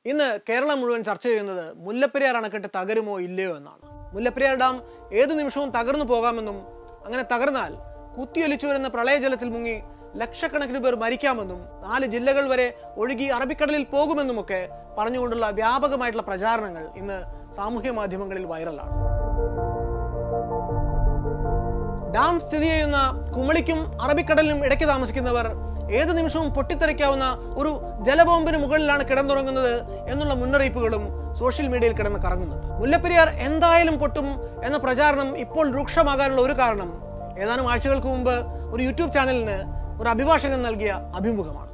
ഇന്ന് കേരളം മുഴുവൻ ചർച്ച ചെയ്യുന്നത് മുല്ലപ്പെരിയാർ അണക്കെട്ട് തകരുമോ ഇല്ലയോ എന്നാണ് മുല്ലപ്പെരിയാർ ഡാം ഏതു നിമിഷവും തകർന്നു പോകാമെന്നും അങ്ങനെ തകർന്നാൽ കുത്തിയൊലിച്ചു വരുന്ന പ്രളയജലത്തിൽ മുങ്ങി ലക്ഷക്കണക്കിന് പേർ മരിക്കാമെന്നും നാല് ജില്ലകൾ വരെ ഒഴുകി അറബിക്കടലിൽ പോകുമെന്നുമൊക്കെ പറഞ്ഞുകൊണ്ടുള്ള വ്യാപകമായിട്ടുള്ള പ്രചാരണങ്ങൾ ഇന്ന് സാമൂഹ്യ മാധ്യമങ്ങളിൽ വൈറലാണ് ഡാം സ്ഥിതി ചെയ്യുന്ന കുമളിക്കും അറബിക്കടലിനും ഇടയ്ക്ക് താമസിക്കുന്നവർ ഏത് നിമിഷവും പൊട്ടിത്തെറിക്കാവുന്ന ഒരു ജലബോംബിന് മുകളിലാണ് കിടന്നുറങ്ങുന്നത് എന്നുള്ള മുന്നറിയിപ്പുകളും സോഷ്യൽ മീഡിയയിൽ കിടന്ന് കറങ്ങുന്നുണ്ട് മുല്ലപ്പെരിയാർ എന്തായാലും പൊട്ടും എന്ന പ്രചാരണം ഇപ്പോൾ രൂക്ഷമാകാനുള്ള ഒരു കാരണം ഏതാനും ആഴ്ചകൾക്ക് മുമ്പ് ഒരു യൂട്യൂബ് ചാനലിന് ഒരു അഭിഭാഷകൻ നൽകിയ അഭിമുഖമാണ്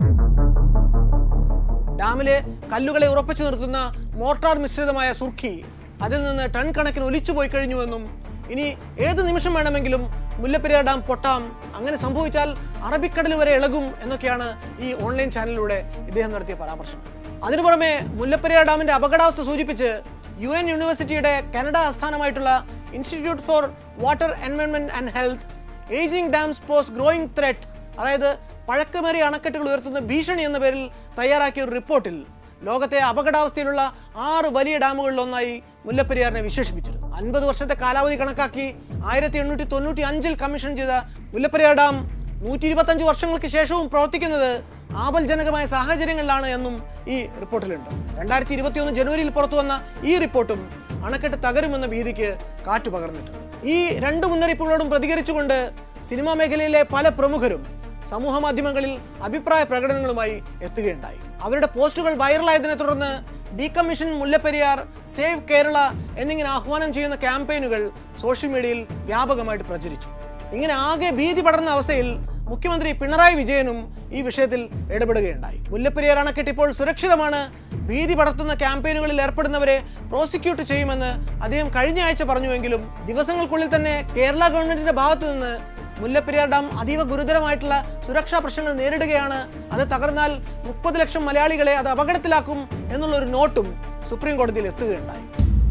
ഡാമിലെ കല്ലുകളെ ഉറപ്പിച്ചു നിർത്തുന്ന മോർട്ടാർ മിശ്രിതമായ സുർഖി അതിൽ നിന്ന് ടൺ കണക്കിന് ഒലിച്ചു പോയി കഴിഞ്ഞുവെന്നും ഇനി ഏത് നിമിഷം വേണമെങ്കിലും മുല്ലപ്പെരിയാർ ഡാം പൊട്ടാം അങ്ങനെ സംഭവിച്ചാൽ അറബിക്കടൽ വരെ ഇളകും എന്നൊക്കെയാണ് ഈ ഓൺലൈൻ ചാനലിലൂടെ ഇദ്ദേഹം നടത്തിയ പരാമർശം അതിനു പുറമെ മുല്ലപ്പെരിയാർ ഡാമിന്റെ അപകടാവസ്ഥ സൂചിപ്പിച്ച് യു എൻ യൂണിവേഴ്സിറ്റിയുടെ കാനഡ ആസ്ഥാനമായിട്ടുള്ള Institute for Water Environment and Health ageing dams pose growing threat അതായത് പഴക്കമേറിയ അണക്കെട്ടുകൾ ഉയർത്തുന്ന ഭീഷണി എന്ന പേരിൽ തയ്യാറാക്കിയ ഒരു റിപ്പോർട്ടിൽ ലോകത്തെ അപകടാവസ്ഥയിലുള്ള ആറ് വലിയ ഡാമുകളിൽ ഒന്നായി മുല്ലപ്പെരിയാറിനെ വിശേഷിപ്പിച്ചിരുന്നു അൻപത് വർഷത്തെ കാലാവധി കണക്കാക്കി ആയിരത്തി എണ്ണൂറ്റി തൊണ്ണൂറ്റി അഞ്ചിൽ കമ്മീഷൻ ചെയ്ത മുല്ലപ്പെരിയാർ ഡാം നൂറ്റി ഇരുപത്തഞ്ച് വർഷങ്ങൾക്ക് ശേഷവും പ്രവർത്തിക്കുന്നത് ആപൽജനകമായ സാഹചര്യങ്ങളിലാണ് എന്നും ഈ റിപ്പോർട്ടിലുണ്ട് രണ്ടായിരത്തി ഇരുപത്തിയൊന്ന് ജനുവരിയിൽ പുറത്തു വന്ന ഈ റിപ്പോർട്ടും അണക്കെട്ട് തകരുമെന്ന ഭീതിക്ക് കാറ്റു പകർന്നിട്ടുണ്ട് ഈ രണ്ട് മുന്നറിയിപ്പുകളോടും പ്രതികരിച്ചുകൊണ്ട് സിനിമാ മേഖലയിലെ പല പ്രമുഖരും സമൂഹ മാധ്യമങ്ങളിൽ അഭിപ്രായ പ്രകടനങ്ങളുമായി എത്തുകയുണ്ടായി അവരുടെ പോസ്റ്റുകൾ വൈറലായതിനെ തുടർന്ന് ഡീകമ്മീഷൻ മുല്ലപ്പെരിയാർ സേവ് കേരള എന്നിങ്ങനെ ആഹ്വാനം ചെയ്യുന്ന ക്യാമ്പയിനുകൾ സോഷ്യൽ മീഡിയയിൽ വ്യാപകമായിട്ട് പ്രചരിച്ചു ഇങ്ങനെ ആകെ ഭീതി പടർന്ന അവസ്ഥയിൽ മുഖ്യമന്ത്രി പിണറായി വിജയനും ഈ വിഷയത്തിൽ ഇടപെടുകയുണ്ടായി മുല്ലപ്പെരിയാർ അണക്കെട്ട് ഇപ്പോൾ സുരക്ഷിതമാണ് ഭീതി പടർത്തുന്ന ക്യാമ്പയിനുകളിൽ ഏർപ്പെടുന്നവരെ പ്രോസിക്യൂട്ട് ചെയ്യുമെന്ന് അദ്ദേഹം കഴിഞ്ഞ ആഴ്ച പറഞ്ഞുവെങ്കിലും ദിവസങ്ങൾക്കുള്ളിൽ തന്നെ കേരള ഗവൺമെന്റിന്റെ ഭാഗത്തു നിന്ന് മുല്ലപ്പെരിയാർ ഡാം അതീവ ഗുരുതരമായിട്ടുള്ള സുരക്ഷാ പ്രശ്നങ്ങൾ നേരിടുകയാണ് അത് തകർന്നാൽ മുപ്പത് ലക്ഷം മലയാളികളെ അത് അപകടത്തിലാക്കും എന്നുള്ള ഒരു നോട്ടും സുപ്രീം കോടതിയിൽ എത്തുകയുണ്ടായി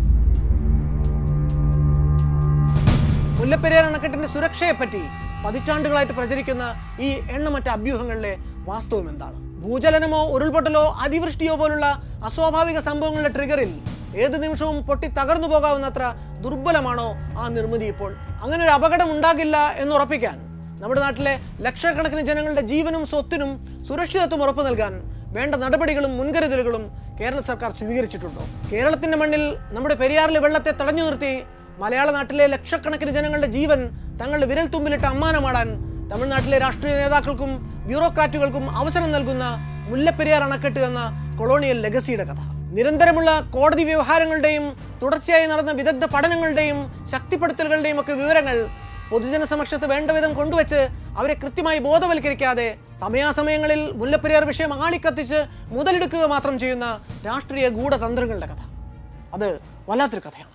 മുല്ലപ്പെരിയാർ അണക്കെട്ടിന്റെ സുരക്ഷയെപ്പറ്റി പതിറ്റാണ്ടുകളായിട്ട് പ്രചരിക്കുന്ന ഈ എണ്ണമറ്റ അഭ്യൂഹങ്ങളിലെ വാസ്തവം എന്താണ് ഭൂചലനമോ ഉരുൾപൊട്ടലോ അതിവൃഷ്ടിയോ പോലുള്ള അസ്വാഭാവിക സംഭവങ്ങളുടെ ട്രിഗറിൽ ഏത് നിമിഷവും പൊട്ടി തകർന്നു പോകാവുന്നത്ര ദുർബലമാണോ ആ നിർമ്മിതി ഇപ്പോൾ അങ്ങനെ ഒരു അപകടം ഉണ്ടാകില്ല എന്ന് ഉറപ്പിക്കാൻ നമ്മുടെ നാട്ടിലെ ലക്ഷക്കണക്കിന് ജനങ്ങളുടെ ജീവനും സ്വത്തിനും സുരക്ഷിതത്വം ഉറപ്പു നൽകാൻ വേണ്ട നടപടികളും മുൻകരുതലുകളും കേരള സർക്കാർ സ്വീകരിച്ചിട്ടുണ്ടോ കേരളത്തിന്റെ മണ്ണിൽ നമ്മുടെ പെരിയാറിലെ വെള്ളത്തെ തടഞ്ഞു നിർത്തി മലയാള നാട്ടിലെ ലക്ഷക്കണക്കിന് ജനങ്ങളുടെ ജീവൻ തങ്ങളുടെ വിരൽ തുമ്പിലിട്ട് അമ്മാനമാടാൻ തമിഴ്നാട്ടിലെ രാഷ്ട്രീയ നേതാക്കൾക്കും ബ്യൂറോക്രാറ്റുകൾക്കും അവസരം നൽകുന്ന മുല്ലപ്പെരിയാർ അണക്കെട്ട് എന്ന കൊളോണിയൽ ലെഗസിയുടെ കഥ നിരന്തരമുള്ള കോടതി വ്യവഹാരങ്ങളുടെയും തുടർച്ചയായി നടന്ന വിദഗ്ധ പഠനങ്ങളുടെയും ശക്തിപ്പെടുത്തലുകളുടെയും ഒക്കെ വിവരങ്ങൾ പൊതുജന സമക്ഷത്ത് വേണ്ടവിധം കൊണ്ടുവച്ച് അവരെ കൃത്യമായി ബോധവൽക്കരിക്കാതെ സമയാസമയങ്ങളിൽ മുല്ലപ്പെരിയാർ വിഷയം ആളിക്കത്തിച്ച് മുതലെടുക്കുക മാത്രം ചെയ്യുന്ന രാഷ്ട്രീയ ഗൂഢതന്ത്രങ്ങളുടെ കഥ അത് വല്ലാത്തൊരു കഥയാണ്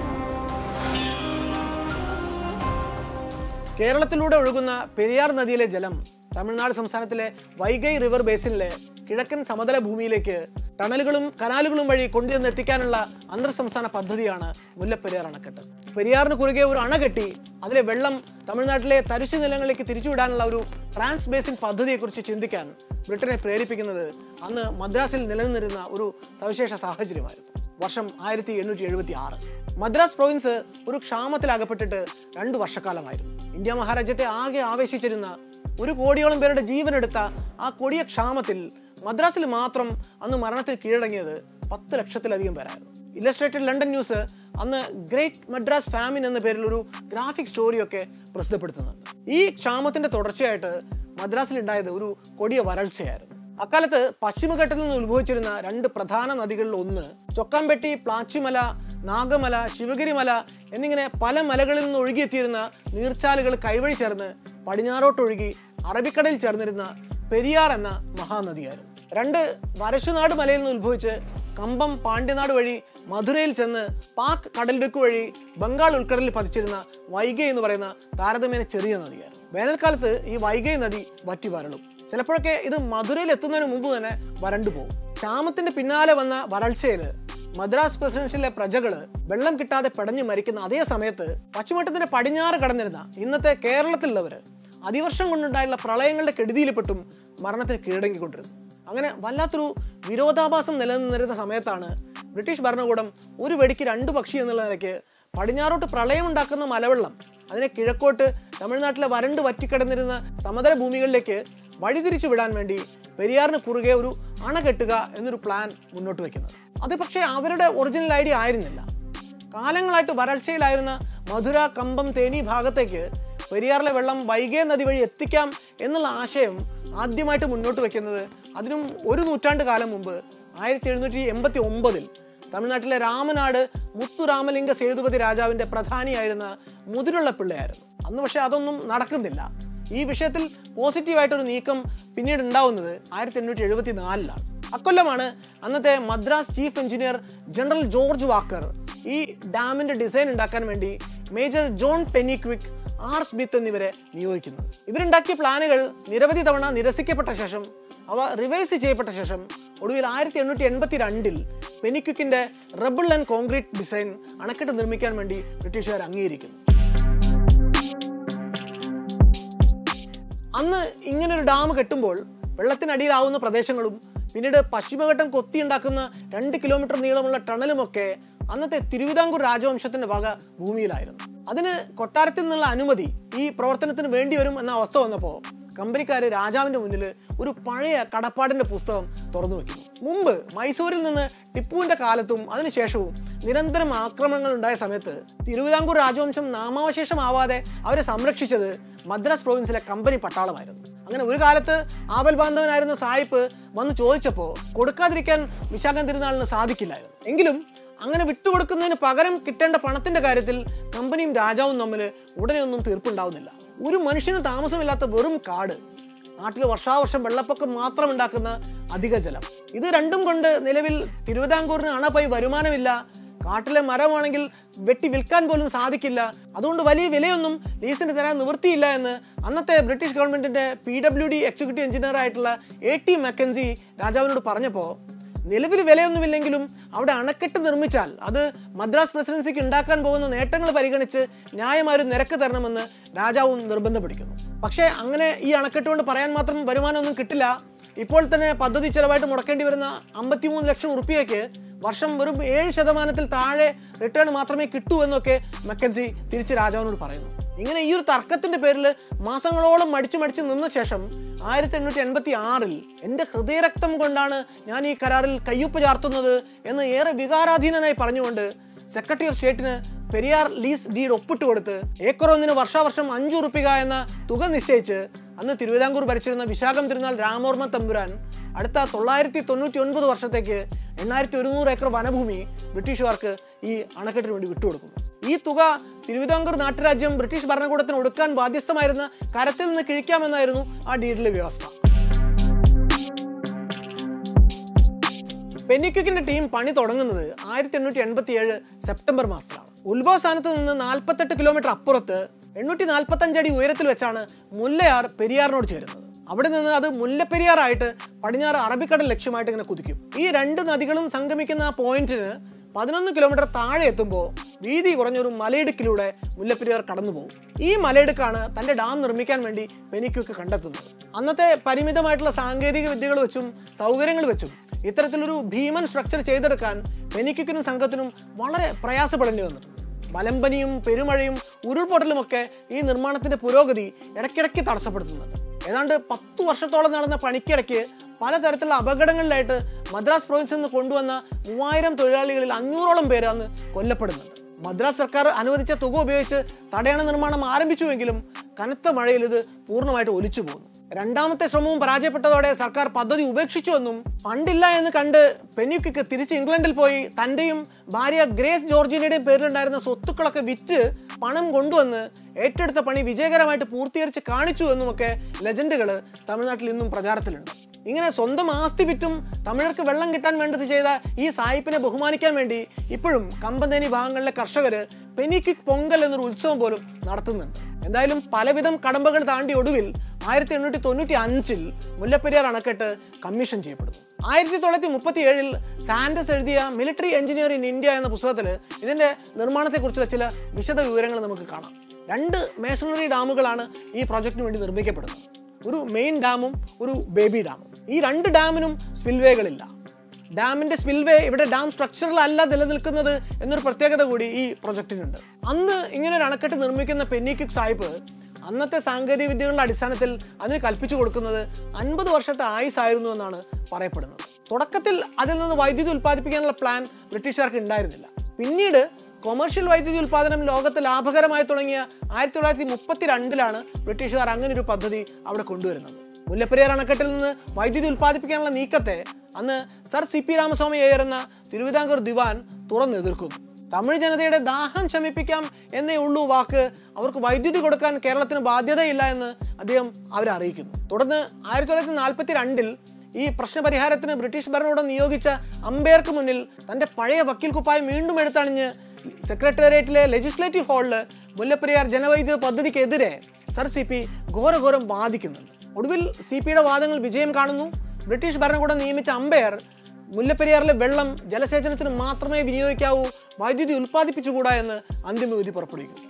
കേരളത്തിലൂടെ ഒഴുകുന്ന പെരിയാർ നദിയിലെ ജലം തമിഴ്നാട് സംസ്ഥാനത്തിലെ വൈഗൈ റിവർ ബേസിനിലെ കിഴക്കൻ സമതല ഭൂമിയിലേക്ക് ടണലുകളും കനാലുകളും വഴി കൊണ്ടുവന്ന് എത്തിക്കാനുള്ള അന്തർ സംസ്ഥാന പദ്ധതിയാണ് മുല്ലപ്പെരിയാർ അണക്കെട്ട് പെരിയാറിന് കുറുകെ ഒരു അണ കെട്ടി അതിലെ വെള്ളം തമിഴ്നാട്ടിലെ തരിശു നിലങ്ങളിലേക്ക് തിരിച്ചുവിടാനുള്ള ഒരു ട്രാൻസ് ബേസിൻ പദ്ധതിയെക്കുറിച്ച് ചിന്തിക്കാൻ ബ്രിട്ടനെ പ്രേരിപ്പിക്കുന്നത് അന്ന് മദ്രാസിൽ നിലനിന്നിരുന്ന ഒരു സവിശേഷ സാഹചര്യമായിരുന്നു വർഷം ആയിരത്തി എണ്ണൂറ്റി എഴുപത്തി ആറ് മദ്രാസ് പ്രൊവിൻസ് ഒരു ക്ഷാമത്തിൽ അകപ്പെട്ടിട്ട് രണ്ടു വർഷക്കാലമായിരുന്നു ഇന്ത്യ മഹാരാജ്യത്തെ ആകെ ആവേശിച്ചിരുന്ന ഒരു കോടിയോളം പേരുടെ ജീവനെടുത്ത ആ കൊടിയ ക്ഷാമത്തിൽ മദ്രാസിൽ മാത്രം അന്ന് മരണത്തിൽ കീഴടങ്ങിയത് പത്ത് ലക്ഷത്തിലധികം പേരായിരുന്നു ഇല്ലസ്ട്രേറ്റഡ് ലണ്ടൻ ന്യൂസ് അന്ന് ഗ്രേറ്റ് മദ്രാസ് ഫാമിൻ എന്ന പേരിൽ ഒരു ഗ്രാഫിക് സ്റ്റോറിയൊക്കെ പ്രസിദ്ധപ്പെടുത്തുന്നുണ്ട് ഈ ക്ഷാമത്തിന്റെ തുടർച്ചയായിട്ട് മദ്രാസിൽ ഉണ്ടായത് ഒരു കൊടിയ വരൾച്ചയായിരുന്നു അക്കാലത്ത് പശ്ചിമഘട്ടത്തിൽ നിന്ന് ഉത്ഭവിച്ചിരുന്ന രണ്ട് പ്രധാന നദികളിൽ ഒന്ന് ചൊക്കാമ്പെട്ടി പ്ലാച്ചിമല നാഗമല ശിവഗിരിമല എന്നിങ്ങനെ പല മലകളിൽ നിന്ന് ഒഴുകിയെത്തിയിരുന്ന നീർച്ചാലുകൾ കൈവഴി ചേർന്ന് പടിഞ്ഞാറോട്ടൊഴുകി അറബിക്കടലിൽ ചേർന്നിരുന്ന പെരിയാർ എന്ന മഹാനദിയായിരുന്നു രണ്ട് വരശുനാട് മലയിൽ നിന്ന് ഉത്ഭവിച്ച് കമ്പം പാണ്ഡ്യനാട് വഴി മധുരയിൽ ചെന്ന് പാക് കടലിടുക്ക് വഴി ബംഗാൾ ഉൾക്കടലിൽ പതിച്ചിരുന്ന വൈഗൈ എന്ന് പറയുന്ന താരതമ്യേന ചെറിയ നദിയായിരുന്നു വേനൽക്കാലത്ത് ഈ വൈഗൈ നദി വറ്റി വരളും ചിലപ്പോഴൊക്കെ ഇത് മധുരയിൽ എത്തുന്നതിന് മുമ്പ് തന്നെ വരണ്ടു പോകും ക്ഷാമത്തിന്റെ പിന്നാലെ വന്ന വരൾച്ചയിൽ മദ്രാസ് പ്രസിഡൻഷ്യയിലെ പ്രജകള് വെള്ളം കിട്ടാതെ പടഞ്ഞു മരിക്കുന്ന അതേ സമയത്ത് പശ്ചിമഘട്ടത്തിന്റെ പടിഞ്ഞാറ് കടന്നിരുന്ന ഇന്നത്തെ കേരളത്തിലുള്ളവര് അതിവർഷം കൊണ്ടുണ്ടായുള്ള പ്രളയങ്ങളുടെ കെടുതിയിൽപ്പെട്ടും മരണത്തിന് കീഴടങ്ങിക്കൊണ്ടിരുന്നു അങ്ങനെ വല്ലാത്തൊരു വിരോധാഭാസം നിലനിന്നിരുന്ന സമയത്താണ് ബ്രിട്ടീഷ് ഭരണകൂടം ഒരു വെടിക്ക് രണ്ട് പക്ഷി എന്നുള്ള നിലയ്ക്ക് പടിഞ്ഞാറോട്ട് പ്രളയമുണ്ടാക്കുന്ന മലവെള്ളം അതിനെ കിഴക്കോട്ട് തമിഴ്നാട്ടിലെ വരണ്ട് വറ്റിക്കിടന്നിരുന്ന സമതല ഭൂമികളിലേക്ക് വഴിതിരിച്ചു വിടാൻ വേണ്ടി പെരിയാറിന് കുറുകെ ഒരു അണ കെട്ടുക എന്നൊരു പ്ലാൻ മുന്നോട്ട് വെക്കുന്നത് അത് പക്ഷേ അവരുടെ ഒറിജിനൽ ഐഡിയ ആയിരുന്നില്ല കാലങ്ങളായിട്ട് വരൾച്ചയിലായിരുന്ന മധുര കമ്പം തേനി ഭാഗത്തേക്ക് പെരിയാറിലെ വെള്ളം വൈകേ നദി വഴി എത്തിക്കാം എന്നുള്ള ആശയം ആദ്യമായിട്ട് മുന്നോട്ട് വെക്കുന്നത് അതിനും ഒരു നൂറ്റാണ്ട് കാലം മുമ്പ് ആയിരത്തി എഴുന്നൂറ്റി എൺപത്തി ഒമ്പതിൽ തമിഴ്നാട്ടിലെ രാമനാട് മുത്തുരാമലിംഗ സേതുപതി രാജാവിന്റെ പ്രധാനിയായിരുന്ന മുതിരുള്ള പിള്ളയായിരുന്നു അന്ന് പക്ഷെ അതൊന്നും നടക്കുന്നില്ല ഈ വിഷയത്തിൽ പോസിറ്റീവായിട്ടൊരു നീക്കം പിന്നീട് ഉണ്ടാവുന്നത് ആയിരത്തി എണ്ണൂറ്റി എഴുപത്തി നാലിലാണ് അക്കൊല്ലമാണ് അന്നത്തെ Madras chief engineer General George Walker ഈ ഡാമിന്റെ ഡിസൈൻ ഉണ്ടാക്കാൻ വേണ്ടി Major John Pennycuick R Smith എന്നിവരെ നിയോഗിക്കുന്നത് ഇവരുണ്ടാക്കിയ പ്ലാനുകൾ നിരവധി തവണ നിരസിക്കപ്പെട്ട ശേഷം അവ റിവൈസ് ചെയ്യപ്പെട്ട ശേഷം ഒടുവിൽ ആയിരത്തി എണ്ണൂറ്റി എൺപത്തി രണ്ടിൽ പെനിക്വിക്കിന്റെ റബിൾ ആൻഡ് കോൺക്രീറ്റ് ഡിസൈൻ അണക്കെട്ട് നിർമ്മിക്കാൻ വേണ്ടി ബ്രിട്ടീഷുകാർ അംഗീകരിക്കുന്നു അന്ന് ഇങ്ങനൊരു ഡാം കെട്ടുമ്പോൾ വെള്ളത്തിനടിയിലാവുന്ന പ്രദേശങ്ങളും പിന്നീട് പശ്ചിമഘട്ടം കൊത്തിയുണ്ടാക്കുന്ന രണ്ട് കിലോമീറ്റർ നീളമുള്ള ടണലുമൊക്കെ അന്നത്തെ തിരുവിതാംകൂർ രാജവംശത്തിന്റെ വക ഭൂമിയിലായിരുന്നു അതിന് കൊട്ടാരത്തിൽ നിന്നുള്ള അനുമതി ഈ പ്രവർത്തനത്തിന് വേണ്ടി വരും എന്ന അവസ്ഥ വന്നപ്പോൾ കമ്പനിക്കാര് രാജാവിന്റെ മുന്നിൽ ഒരു പഴയ കടപ്പാടിന്റെ പുസ്തകം തുറന്നു വെക്കുന്നു മുമ്പ് മൈസൂരിൽ നിന്ന് ടിപ്പുവിന്റെ കാലത്തും അതിനുശേഷവും നിരന്തരം ആക്രമണങ്ങൾ ഉണ്ടായ സമയത്ത് തിരുവിതാംകൂർ രാജവംശം നാമാവശേഷമാവാതെ അവരെ സംരക്ഷിച്ചത് മദ്രാസ് പ്രൊവിൻസിലെ കമ്പനി പട്ടാളമായിരുന്നു അങ്ങനെ ഒരു കാലത്ത് ആപൽ ബാന്ധവനായിരുന്ന സായിപ്പ് വന്ന് ചോദിച്ചപ്പോൾ കൊടുക്കാതിരിക്കാൻ വിശാഖം തിരുനാളിന് സാധിക്കില്ലായിരുന്നു എങ്കിലും അങ്ങനെ വിട്ടുകൊടുക്കുന്നതിന് പകരം കിട്ടേണ്ട പണത്തിന്റെ കാര്യത്തിൽ കമ്പനിയും രാജാവും തമ്മിൽ ഉടനെ ഒന്നും തീർപ്പുണ്ടാവുന്നില്ല ഒരു മനുഷ്യന് താമസമില്ലാത്ത വെറും കാട് നാട്ടിൽ വർഷാവർഷം വെള്ളപ്പൊക്കം മാത്രം ഉണ്ടാക്കുന്ന അധിക ജലം ഇത് രണ്ടും കൊണ്ട് നിലവിൽ തിരുവിതാംകൂറിന് അണപ്പായി വരുമാനമില്ല കാട്ടിലെ മരമാണെങ്കിൽ വെട്ടി വിൽക്കാൻ പോലും സാധിക്കില്ല അതുകൊണ്ട് വലിയ വിലയൊന്നും ലീസിന് തരാൻ നിവൃത്തിയില്ല എന്ന് അന്നത്തെ ബ്രിട്ടീഷ് ഗവൺമെന്റിന്റെ P W D executive engineer ആയിട്ടുള്ള എ ടി മെക്കൻസി രാജാവിനോട് പറഞ്ഞപ്പോൾ നിലവിൽ വിലയൊന്നുമില്ലെങ്കിലും അവിടെ അണക്കെട്ട് നിർമ്മിച്ചാൽ അത് മദ്രാസ് പ്രസിഡൻസിക്ക് ഉണ്ടാക്കാൻ പോകുന്ന നേട്ടങ്ങൾ പരിഗണിച്ച് ന്യായമായൊരു നിരക്ക് തരണമെന്ന് രാജാവും നിർബന്ധം പിടിക്കുന്നു പക്ഷേ അങ്ങനെ ഈ അണക്കെട്ട് കൊണ്ട് പറയാൻ മാത്രം വരുമാനമൊന്നും കിട്ടില്ല ഇപ്പോൾ തന്നെ പദ്ധതി ചെലവായിട്ട് മുടക്കേണ്ടി വരുന്ന അമ്പത്തിമൂന്ന് ലക്ഷം ഉറുപ്പിയയ്ക്ക് വർഷം വെറും ഏഴ് ശതമാനത്തിൽ താഴെ റിട്ടേൺ മാത്രമേ കിട്ടൂ എന്നൊക്കെ മെക്കൻസി തിരിച്ച് രാജാവിനോട് പറയുന്നു ഇങ്ങനെ ഈ ഒരു തർക്കത്തിന്റെ പേരിൽ മാസങ്ങളോളം മടിച്ചു മടിച്ചു നിന്ന ശേഷം ആയിരത്തി എണ്ണൂറ്റി എൺപത്തി ആറിൽ എൻ്റെ ഹൃദയരക്തം കൊണ്ടാണ് ഞാൻ ഈ കരാറിൽ കയ്യൊപ്പ് ചാർത്തുന്നത് എന്ന് ഏറെ വികാരാധീനനായി പറഞ്ഞുകൊണ്ട് സെക്രട്ടറി ഓഫ് സ്റ്റേറ്റിന് പെരിയാർ ലീസ് ഡീഡ് ഒപ്പിട്ട് കൊടുത്ത് ഏക്കർ ഒന്നിന് വർഷാവർഷം അഞ്ചു ഉറുപ്പിക എന്ന തുക നിശ്ചയിച്ച് അന്ന് തിരുവിതാംകൂർ ഭരിച്ചിരുന്ന വിശാഖം തിരുനാൾ രാമോർമ്മ തമ്പുരാൻ അടുത്ത തൊള്ളായിരത്തി തൊണ്ണൂറ്റി ഒൻപത് വർഷത്തേക്ക് എണ്ണായിരത്തി ഒരുന്നൂറ് ഏക്കർ വനഭൂമി ബ്രിട്ടീഷുകാർക്ക് ഈ അണക്കെട്ടിന് വേണ്ടി വിട്ടുകൊടുക്കുന്നു ഈ തുക തിരുവിതാംകൂർ നാട്ടുരാജ്യം ബ്രിട്ടീഷ് ഭരണകൂടത്തിന് ഒടുക്കാൻ ബാധ്യസ്ഥമായിരുന്ന കരത്തിൽ നിന്ന് കിഴിക്കാമെന്നായിരുന്നു ആ ഡീഡിലെ വ്യവസ്ഥ പെന്നിക്വിക്കിന്റെ ടീം പണി തുടങ്ങുന്നത് ആയിരത്തി എണ്ണൂറ്റി എൺപത്തി ഏഴ് സെപ്റ്റംബർ മാസത്തിലാണ് ഉത്ഭവ സ്ഥാനത്ത് നിന്ന് നാൽപ്പത്തെട്ട് കിലോമീറ്റർ അപ്പുറത്ത് എണ്ണൂറ്റി നാൽപ്പത്തി അടി ഉയരത്തിൽ വെച്ചാണ് മുല്ലയാർ പെരിയാറിനോട് ചേരുന്നത് അവിടെ നിന്ന് അത് മുല്ലപ്പെരിയാറായിട്ട് പടിഞ്ഞാറ് അറബിക്കടൽ ലക്ഷ്യമായിട്ട് ഇങ്ങനെ കുതിക്കും ഈ രണ്ട് നദികളും സംഗമിക്കുന്ന ആ പോയിന്റിന് പതിനൊന്ന് കിലോമീറ്റർ താഴെ എത്തുമ്പോൾ വീതി കുറഞ്ഞൊരു മലയിടുക്കിലൂടെ മുല്ലപ്പെരിയാർ കടന്നു പോകും ഈ മലയിടുക്കാണ് തന്റെ ഡാം നിർമ്മിക്കാൻ വേണ്ടി പെനിക്വിക്ക് കണ്ടെത്തുന്നത് അന്നത്തെ പരിമിതമായിട്ടുള്ള സാങ്കേതിക വിദ്യകൾ വെച്ചും സൗകര്യങ്ങൾ വെച്ചും ഇത്തരത്തിലൊരു ഭീമൻ സ്ട്രക്ചർ ചെയ്തെടുക്കാൻ പെനിക്വിക്കിനും സംഘത്തിനും വളരെ പ്രയാസപ്പെടേണ്ടി വന്നിട്ടുണ്ട് മലമ്പനിയും പെരുമഴയും ഉരുൾപൊട്ടലുമൊക്കെ ഈ നിർമ്മാണത്തിന്റെ പുരോഗതി ഇടയ്ക്കിടയ്ക്ക് തടസ്സപ്പെടുത്തുന്നുണ്ട് ഏതാണ്ട് പത്തു വർഷത്തോളം നടന്ന പണിക്കിടയ്ക്ക് പലതരത്തിലുള്ള അപകടങ്ങളിലായിട്ട് മദ്രാസ് പ്രൊവിൻസിൽ നിന്ന് കൊണ്ടുവന്ന മൂവായിരം തൊഴിലാളികളിൽ അഞ്ഞൂറോളം പേര് അന്ന് കൊല്ലപ്പെടുന്നുണ്ട് മദ്രാസ് സർക്കാർ അനുവദിച്ച തുക ഉപയോഗിച്ച് തടയണ നിർമ്മാണം ആരംഭിച്ചുവെങ്കിലും കനത്ത മഴയിൽ ഇത് പൂർണ്ണമായിട്ട് ഒലിച്ചു പോകുന്നു രണ്ടാമത്തെ ശ്രമവും പരാജയപ്പെട്ടതോടെ സർക്കാർ പദ്ധതി ഉപേക്ഷിച്ചുവെന്നും ഫണ്ടില്ല എന്ന് കണ്ട് പെന്യുക്കിക്ക് തിരിച്ച് ഇംഗ്ലണ്ടിൽ പോയി തന്റെയും ഭാര്യ ഗ്രേസ് ജോർജിനയുടെയും പേരിലുണ്ടായിരുന്ന സ്വത്തുക്കളൊക്കെ വിറ്റ് പണം കൊണ്ടുവന്ന് ഏറ്റെടുത്ത പണി വിജയകരമായിട്ട് പൂർത്തീകരിച്ച് കാണിച്ചു എന്നുമൊക്കെ ലെജൻഡുകൾ തമിഴ്നാട്ടിൽ ഇന്നും പ്രചാരത്തിലുണ്ട് ഇങ്ങനെ സ്വന്തം ആസ്തി വിറ്റും തമിഴർക്ക് വെള്ളം കിട്ടാൻ വേണ്ടത് ചെയ്ത ഈ സായിപ്പിനെ ബഹുമാനിക്കാൻ വേണ്ടി ഇപ്പോഴും കമ്പന്തേനി ഭാഗങ്ങളിലെ കർഷകർ പെനിക്വിക് പൊങ്കൽ എന്നൊരു ഉത്സവം പോലും നടത്തുന്നുണ്ട് എന്തായാലും പലവിധം കടമ്പകൾ താണ്ടി ഒടുവിൽ ആയിരത്തി എണ്ണൂറ്റി തൊണ്ണൂറ്റി അഞ്ചിൽ മുല്ലപ്പെരിയാർ അണക്കെട്ട് കമ്മീഷൻ ചെയ്യപ്പെടുന്നു ആയിരത്തി തൊള്ളായിരത്തി മുപ്പത്തി ഏഴിൽ സാൻഡസ് എഴുതിയ മിലിറ്ററി എഞ്ചിനീയർ ഇൻ ഇന്ത്യ എന്ന പുസ്തകത്തിൽ ഇതിന്റെ നിർമ്മാണത്തെക്കുറിച്ചുള്ള ചില വിശദ വിവരങ്ങൾ നമുക്ക് കാണാം രണ്ട് മേസണറി ഡാമുകളാണ് ഈ പ്രോജക്റ്റിന് വേണ്ടി നിർമ്മിക്കപ്പെടുന്നത് ഒരു മെയിൻ ഡാമും ഒരു ബേബി ഡാമും ഈ രണ്ട് ഡാമിനും സ്പിൽവേകളില്ല ഡാമിന്റെ സ്പിൽവേ ഇവിടെ ഡാം സ്ട്രക്ചറിലല്ല നിലനിൽക്കുന്നത് എന്നൊരു പ്രത്യേകത കൂടി ഈ പ്രൊജക്ടിനുണ്ട് അന്ന് ഇങ്ങനെ ഒരു അണക്കെട്ട് നിർമ്മിക്കുന്ന പെന്നിക്യുക് സാഹിബ് അന്നത്തെ സാങ്കേതിക വിദ്യകളുടെ അടിസ്ഥാനത്തിൽ അതിന് കൽപ്പിച്ചു കൊടുക്കുന്നത് അൻപത് വർഷത്തെ ആയുസ് ആയിരുന്നു എന്നാണ് പറയപ്പെടുന്നത് തുടക്കത്തിൽ അതിൽ നിന്ന് വൈദ്യുതി ഉൽപ്പാദിപ്പിക്കാനുള്ള പ്ലാൻ ബ്രിട്ടീഷുകാർക്ക് ഉണ്ടായിരുന്നില്ല പിന്നീട് കൊമേഴ്ഷ്യൽ വൈദ്യുതി ഉൽപ്പാദനം ലോകത്ത് ലാഭകരമായി തുടങ്ങിയ ആയിരത്തി തൊള്ളായിരത്തി മുപ്പത്തി രണ്ടിലാണ് ബ്രിട്ടീഷുകാർ അങ്ങനെ ഒരു പദ്ധതി അവിടെ കൊണ്ടുവരുന്നത് മുല്ലപ്പെരിയാർ അണക്കെട്ടിൽ നിന്ന് വൈദ്യുതി ഉൽപ്പാദിപ്പിക്കാനുള്ള നീക്കത്തെ അന്ന് Sir C P Ramaswamy Iyer എന്ന തിരുവിതാംകൂർ ദിവാൻ തുറന്നെതിർക്കുന്നു തമിഴ് ജനതയുടെ ദാഹം ശമിപ്പിക്കാം എന്നേ ഉള്ളൂ വാക്ക് അവർക്ക് വൈദ്യുതി കൊടുക്കാൻ കേരളത്തിന് ബാധ്യതയില്ല എന്ന് അദ്ദേഹം അവരെ അറിയിക്കുന്നു തുടർന്ന് ആയിരത്തി തൊള്ളായിരത്തി നാൽപ്പത്തി രണ്ടിൽ ഈ പ്രശ്നപരിഹാരത്തിന് ബ്രിട്ടീഷ് ഭരണകൂടം നിയോഗിച്ച അമ്പയർക്ക് മുന്നിൽ തന്റെ പഴയ വക്കീൽ കുപ്പായം വീണ്ടും എടുത്തണിഞ്ഞ് സെക്രട്ടേറിയറ്റിലെ ലെജിസ്ലേറ്റീവ് ഹാളിൽ മുല്ലപ്പെരിയാർ ജനവൈദ്യുത പദ്ധതിക്കെതിരെ സർ സി പി ഘോരഘോരം വാദിക്കുന്നുണ്ട് ഒടുവിൽ സി പിയുടെ വാദങ്ങൾ വിജയം കാണുന്നു ബ്രിട്ടീഷ് ഭരണകൂടം നിയമിച്ച അമ്പയർ മുല്ലപ്പെരിയാറിലെ വെള്ളം ജലസേചനത്തിന് മാത്രമേ വിനിയോഗിക്കാവൂ വൈദ്യുതി ഉൽപ്പാദിപ്പിച്ചുകൂടാ എന്ന് അന്തിമവിധി പുറപ്പെടുവിക്കുന്നു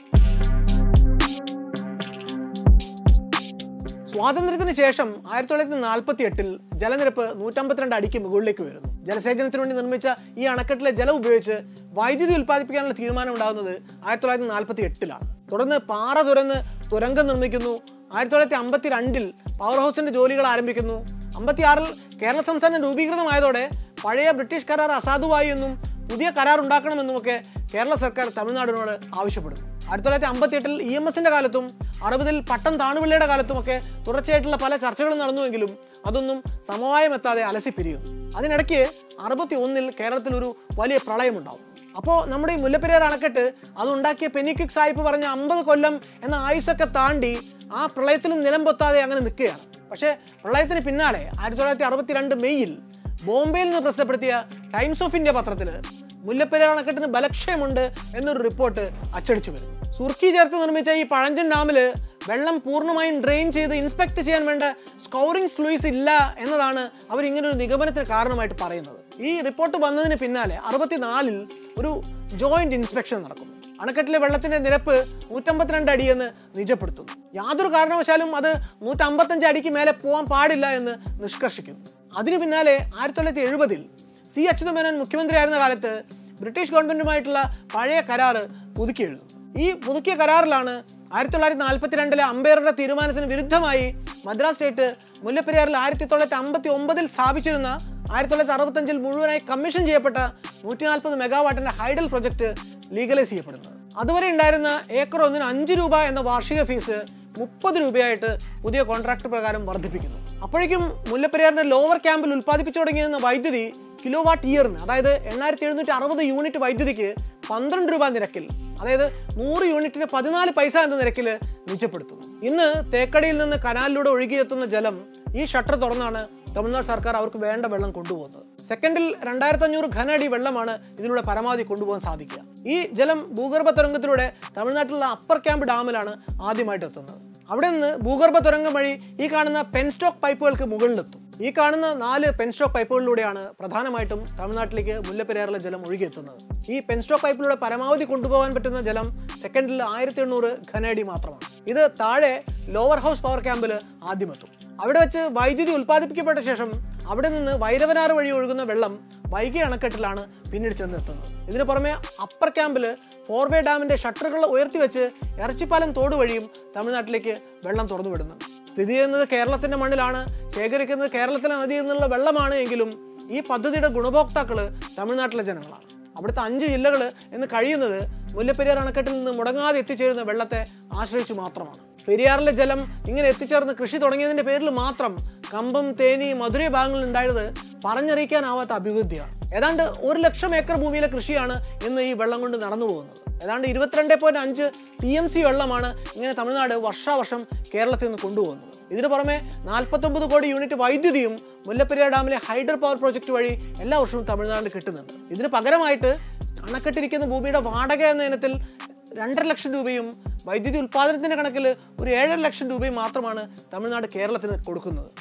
സ്വാതന്ത്ര്യത്തിന് ശേഷം ആയിരത്തി തൊള്ളായിരത്തി നാൽപ്പത്തി എട്ടിൽ ജലനിരപ്പ് നൂറ്റമ്പത്തിരണ്ട് അടിക്ക് മുകളിലേക്ക് വരുന്നു ജലസേചനത്തിന് വേണ്ടി നിർമ്മിച്ച ഈ അണക്കെട്ടിലെ ജലം ഉപയോഗിച്ച് വൈദ്യുതി ഉൽപ്പാദിപ്പിക്കാനുള്ള തീരുമാനം ഉണ്ടാകുന്നത് ആയിരത്തി തൊള്ളായിരത്തി നാൽപ്പത്തി എട്ടിലാണ് തുടർന്ന് പാറ തുരന്ന് തുരങ്കം നിർമ്മിക്കുന്നു ആയിരത്തി തൊള്ളായിരത്തി അമ്പത്തി രണ്ടിൽ പവർ ഹൗസിന്റെ ജോലികൾ ആരംഭിക്കുന്നു അമ്പത്തിയാറിൽ കേരള സംസ്ഥാനം രൂപീകൃതമായതോടെ പഴയ ബ്രിട്ടീഷ് കരാർ അസാധുവായി എന്നും പുതിയ കരാർ ഉണ്ടാക്കണമെന്നുമൊക്കെ കേരള സർക്കാർ തമിഴ്നാടിനോട് ആവശ്യപ്പെടുന്നു ആയിരത്തി തൊള്ളായിരത്തി അമ്പത്തി എട്ടിൽ ഇ എം എസിന്റെ കാലത്തും അറുപതിൽ പട്ടം താണുപിള്ളയുടെ കാലത്തുമൊക്കെ തുടർച്ചയായിട്ടുള്ള പല ചർച്ചകളും നടന്നുവെങ്കിലും അതൊന്നും സമവായമെത്താതെ അലസിപ്പിരിയുന്നു അതിനിടയ്ക്ക് അറുപത്തി ഒന്നിൽ കേരളത്തിൽ ഒരു വലിയ പ്രളയമുണ്ടാവും അപ്പോൾ നമ്മുടെ ഈ മുല്ലപ്പെരിയാർ അണക്കെട്ട് അതുണ്ടാക്കിയ പെനിക്വിക് സാഹിബ് പറഞ്ഞ അമ്പത് കൊല്ലം എന്ന ആയുസൊക്കെ താണ്ടി ആ പ്രളയത്തിലും നിലം പൊത്താതെ അങ്ങനെ നിൽക്കുകയാണ് പക്ഷേ പ്രളയത്തിന് പിന്നാലെ ആയിരത്തി തൊള്ളായിരത്തി അറുപത്തി രണ്ട് മെയ്യിൽ ബോംബെയിൽ നിന്ന് പ്രസിദ്ധപ്പെടുത്തിയ ടൈംസ് ഓഫ് ഇന്ത്യ പത്രത്തിൽ മുല്ലപ്പെരിയാർ അണക്കെട്ടിന് ബലക്ഷയമുണ്ട് എന്നൊരു റിപ്പോർട്ട് അച്ചടിച്ചു വരും സുർക്കി ചേർത്ത് നിർമ്മിച്ച ഈ പഴഞ്ചൻ ഡാമില് വെള്ളം പൂർണ്ണമായും ഡ്രെയിൻ ചെയ്ത് ഇൻസ്പെക്ട് ചെയ്യാൻ വേണ്ട സ്കൗറിംഗ് സ്ലൂയിസ് ഇല്ല എന്നതാണ് അവർ ഇങ്ങനെ ഒരു നിഗമനത്തിന് കാരണമായിട്ട് പറയുന്നത് ഈ റിപ്പോർട്ട് വന്നതിന് പിന്നാലെ അറുപത്തിനാലിൽ ഒരു ജോയിന്റ് ഇൻസ്പെക്ഷൻ നടക്കുന്നു അണക്കെട്ടിലെ വെള്ളത്തിന്റെ നിരപ്പ് നൂറ്റമ്പത്തിരണ്ട് അടി എന്ന് നിജപ്പെടുത്തുന്നു യാതൊരു കാരണവശാലും അത് നൂറ്റമ്പത്തഞ്ച് അടിക്ക് മേലെ പോകാൻ പാടില്ല എന്ന് നിഷ്കർഷിക്കുന്നു അതിനു പിന്നാലെ ആയിരത്തി തൊള്ളായിരത്തി എഴുപതിൽ സി അച്യുതമേനോൻ മുഖ്യമന്ത്രിയായിരുന്ന കാലത്ത് ബ്രിട്ടീഷ് ഗവൺമെന്റുമായിട്ടുള്ള പഴയ കരാറ് പുതുക്കി എഴുതുന്നു ഈ പുതുക്കിയ കരാറിലാണ് ആയിരത്തി തൊള്ളായിരത്തി നാൽപ്പത്തിരണ്ടിലെ അമ്പയറുടെ തീരുമാനത്തിന് വിരുദ്ധമായി മദ്രാസ് സ്റ്റേറ്റ് മുല്ലപ്പെരിയാറിൽ ആയിരത്തി തൊള്ളായിരത്തി അമ്പത്തി ഒമ്പതിൽ സ്ഥാപിച്ചിരുന്ന ആയിരത്തി തൊള്ളായിരത്തി അറുപത്തഞ്ചിൽ മുഴുവനായി കമ്മീഷൻ ചെയ്യപ്പെട്ട നൂറ്റി നാൽപ്പത് മെഗാവാട്ടിന്റെ ഹൈഡൽ പ്രൊജക്ട് ലീഗലൈസ് ചെയ്യപ്പെടുന്നത് അതുവരെ ഉണ്ടായിരുന്ന ഏക്കർ ഒന്നിന് അഞ്ച് രൂപ എന്ന വാർഷിക ഫീസ് മുപ്പത് രൂപയായിട്ട് പുതിയ കോൺട്രാക്ട് പ്രകാരം വർദ്ധിപ്പിക്കുന്നു അപ്പോഴേക്കും മുല്ലപ്പെരിയാറിന്റെ ലോവർ ക്യാമ്പിൽ ഉൽപ്പാദിപ്പിച്ചു തുടങ്ങിയിരുന്ന വൈദ്യുതി കിലോ വാട്ട് ഇയറിന് അതായത് എണ്ണായിരത്തി എഴുന്നൂറ്റി അറുപത് യൂണിറ്റ് വൈദ്യുതിക്ക് പന്ത്രണ്ട് രൂപ നിരക്കിൽ അതായത് നൂറ് യൂണിറ്റിന് പതിനാല് പൈസ എന്ന നിരക്കിൽ നിജപ്പെടുത്തുന്നു ഇന്ന് തേക്കടിയിൽ നിന്ന് കനാലിലൂടെ ഒഴുകിയെത്തുന്ന ജലം ഈ ഷട്ടർ തുറന്നാണ് തമിഴ്നാട് സർക്കാർ അവർക്ക് വേണ്ട വെള്ളം കൊണ്ടുപോകുന്നത് സെക്കൻഡിൽ രണ്ടായിരത്തി അഞ്ഞൂറ് ഘനഅടി വെള്ളമാണ് ഇതിലൂടെ പരമാവധി കൊണ്ടുപോകാൻ സാധിക്കുക ഈ ജലം ഭൂഗർഭ തുരങ്കത്തിലൂടെ തമിഴ്നാട്ടിലുള്ള അപ്പർ ക്യാമ്പ് ഡാമിലാണ് ആദ്യമായിട്ട് എത്തുന്നത് അവിടെ നിന്ന് ഭൂഗർഭ തുരങ്കം വഴി ഈ കാണുന്ന പെൻസ്റ്റോക്ക് പൈപ്പുകൾക്ക് മുകളിലെത്തും ഈ കാണുന്ന നാല് പെൻസ്റ്റോക്ക് പൈപ്പുകളിലൂടെയാണ് പ്രധാനമായിട്ടും തമിഴ്നാട്ടിലേക്ക് മുല്ലപ്പെരിയാറിലെ ജലം ഒഴുകിയെത്തുന്നത് ഈ പെൻസ്റ്റോക്ക് പൈപ്പിലൂടെ പരമാവധി കൊണ്ടുപോകാൻ പറ്റുന്ന ജലം സെക്കൻഡിൽ ആയിരത്തി എണ്ണൂറ് ഘനഅടി മാത്രമാണ് ഇത് താഴെ ലോവർ ഹൗസ് പവർ ക്യാമ്പിൽ ആദ്യമെത്തും അവിടെ വെച്ച് വൈദ്യുതി ഉൽപ്പാദിപ്പിക്കപ്പെട്ട ശേഷം അവിടെ നിന്ന് വൈരവനാറ് വഴി ഒഴുകുന്ന വെള്ളം വൈകി അണക്കെട്ടിലാണ് പിന്നീട് ചെന്നെത്തുന്നത് ഇതിനു പുറമെ അപ്പർ ക്യാമ്പിൽ ഫോർവേ ഡാമിന്റെ ഷട്ടറുകൾ ഉയർത്തി വെച്ച് ഇറച്ചിപ്പാലം തോട് വഴിയും തമിഴ്നാട്ടിലേക്ക് വെള്ളം തുറന്നു വിടുന്നുണ്ട് സ്ഥിതി ചെയ്യുന്നത് കേരളത്തിന്റെ മണ്ണിലാണ് ശേഖരിക്കുന്നത് കേരളത്തിലെ നദിയിൽ നിന്നുള്ള വെള്ളമാണ് എങ്കിലും ഈ പദ്ധതിയുടെ ഗുണഭോക്താക്കള് തമിഴ്നാട്ടിലെ ജനങ്ങളാണ് അവിടുത്തെ അഞ്ച് ജില്ലകൾ ഇന്ന് കഴിയുന്നത് മുല്ലപ്പെരിയാർ അണക്കെട്ടിൽ നിന്ന് മുടങ്ങാതെ എത്തിച്ചേരുന്ന വെള്ളത്തെ ആശ്രയിച്ച് മാത്രമാണ് പെരിയാറിലെ ജലം ഇങ്ങനെ എത്തിച്ചേർന്ന് കൃഷി തുടങ്ങിയതിന്റെ പേരിൽ മാത്രം കമ്പം തേനി മധുരൈ ഭാഗങ്ങളിൽ ഉണ്ടായത് പറഞ്ഞറിയിക്കാനാവാത്ത അഭിവൃദ്ധിയാണ് ഏതാണ്ട് ഒരു ലക്ഷം ഏക്കർ ഭൂമിയിലെ കൃഷിയാണ് ഇന്ന് ഈ വെള്ളം കൊണ്ട് നടന്നു പോകുന്നത് ഏതാണ്ട് ഇരുപത്തിരണ്ട് പോയിന്റ് അഞ്ച് ടി എം സി വെള്ളമാണ് ഇങ്ങനെ തമിഴ്നാട് വർഷാവർഷം കേരളത്തിൽ നിന്ന് കൊണ്ടുപോകുന്നത് ഇതിനു പുറമെ നാൽപ്പത്തൊമ്പത് കോടി യൂണിറ്റ് വൈദ്യുതിയും മുല്ലപ്പെരിയാർ ഡാമിലെ ഹൈഡർ പവർ പ്രോജക്റ്റ് വഴി എല്ലാ വർഷവും തമിഴ്നാടിന് കിട്ടുന്നുണ്ട് ഇതിന് പകരമായിട്ട് അണക്കെട്ടിരിക്കുന്ന ഭൂമിയുടെ വാടക എന്ന ഇനത്തിൽ രണ്ടര ലക്ഷം രൂപയും വൈദ്യുതി ഉൽപ്പാദനത്തിന്റെ കണക്കിൽ ഒരു ഏഴര ലക്ഷം രൂപയും മാത്രമാണ് തമിഴ്നാട് കേരളത്തിന് കൊടുക്കുന്നത്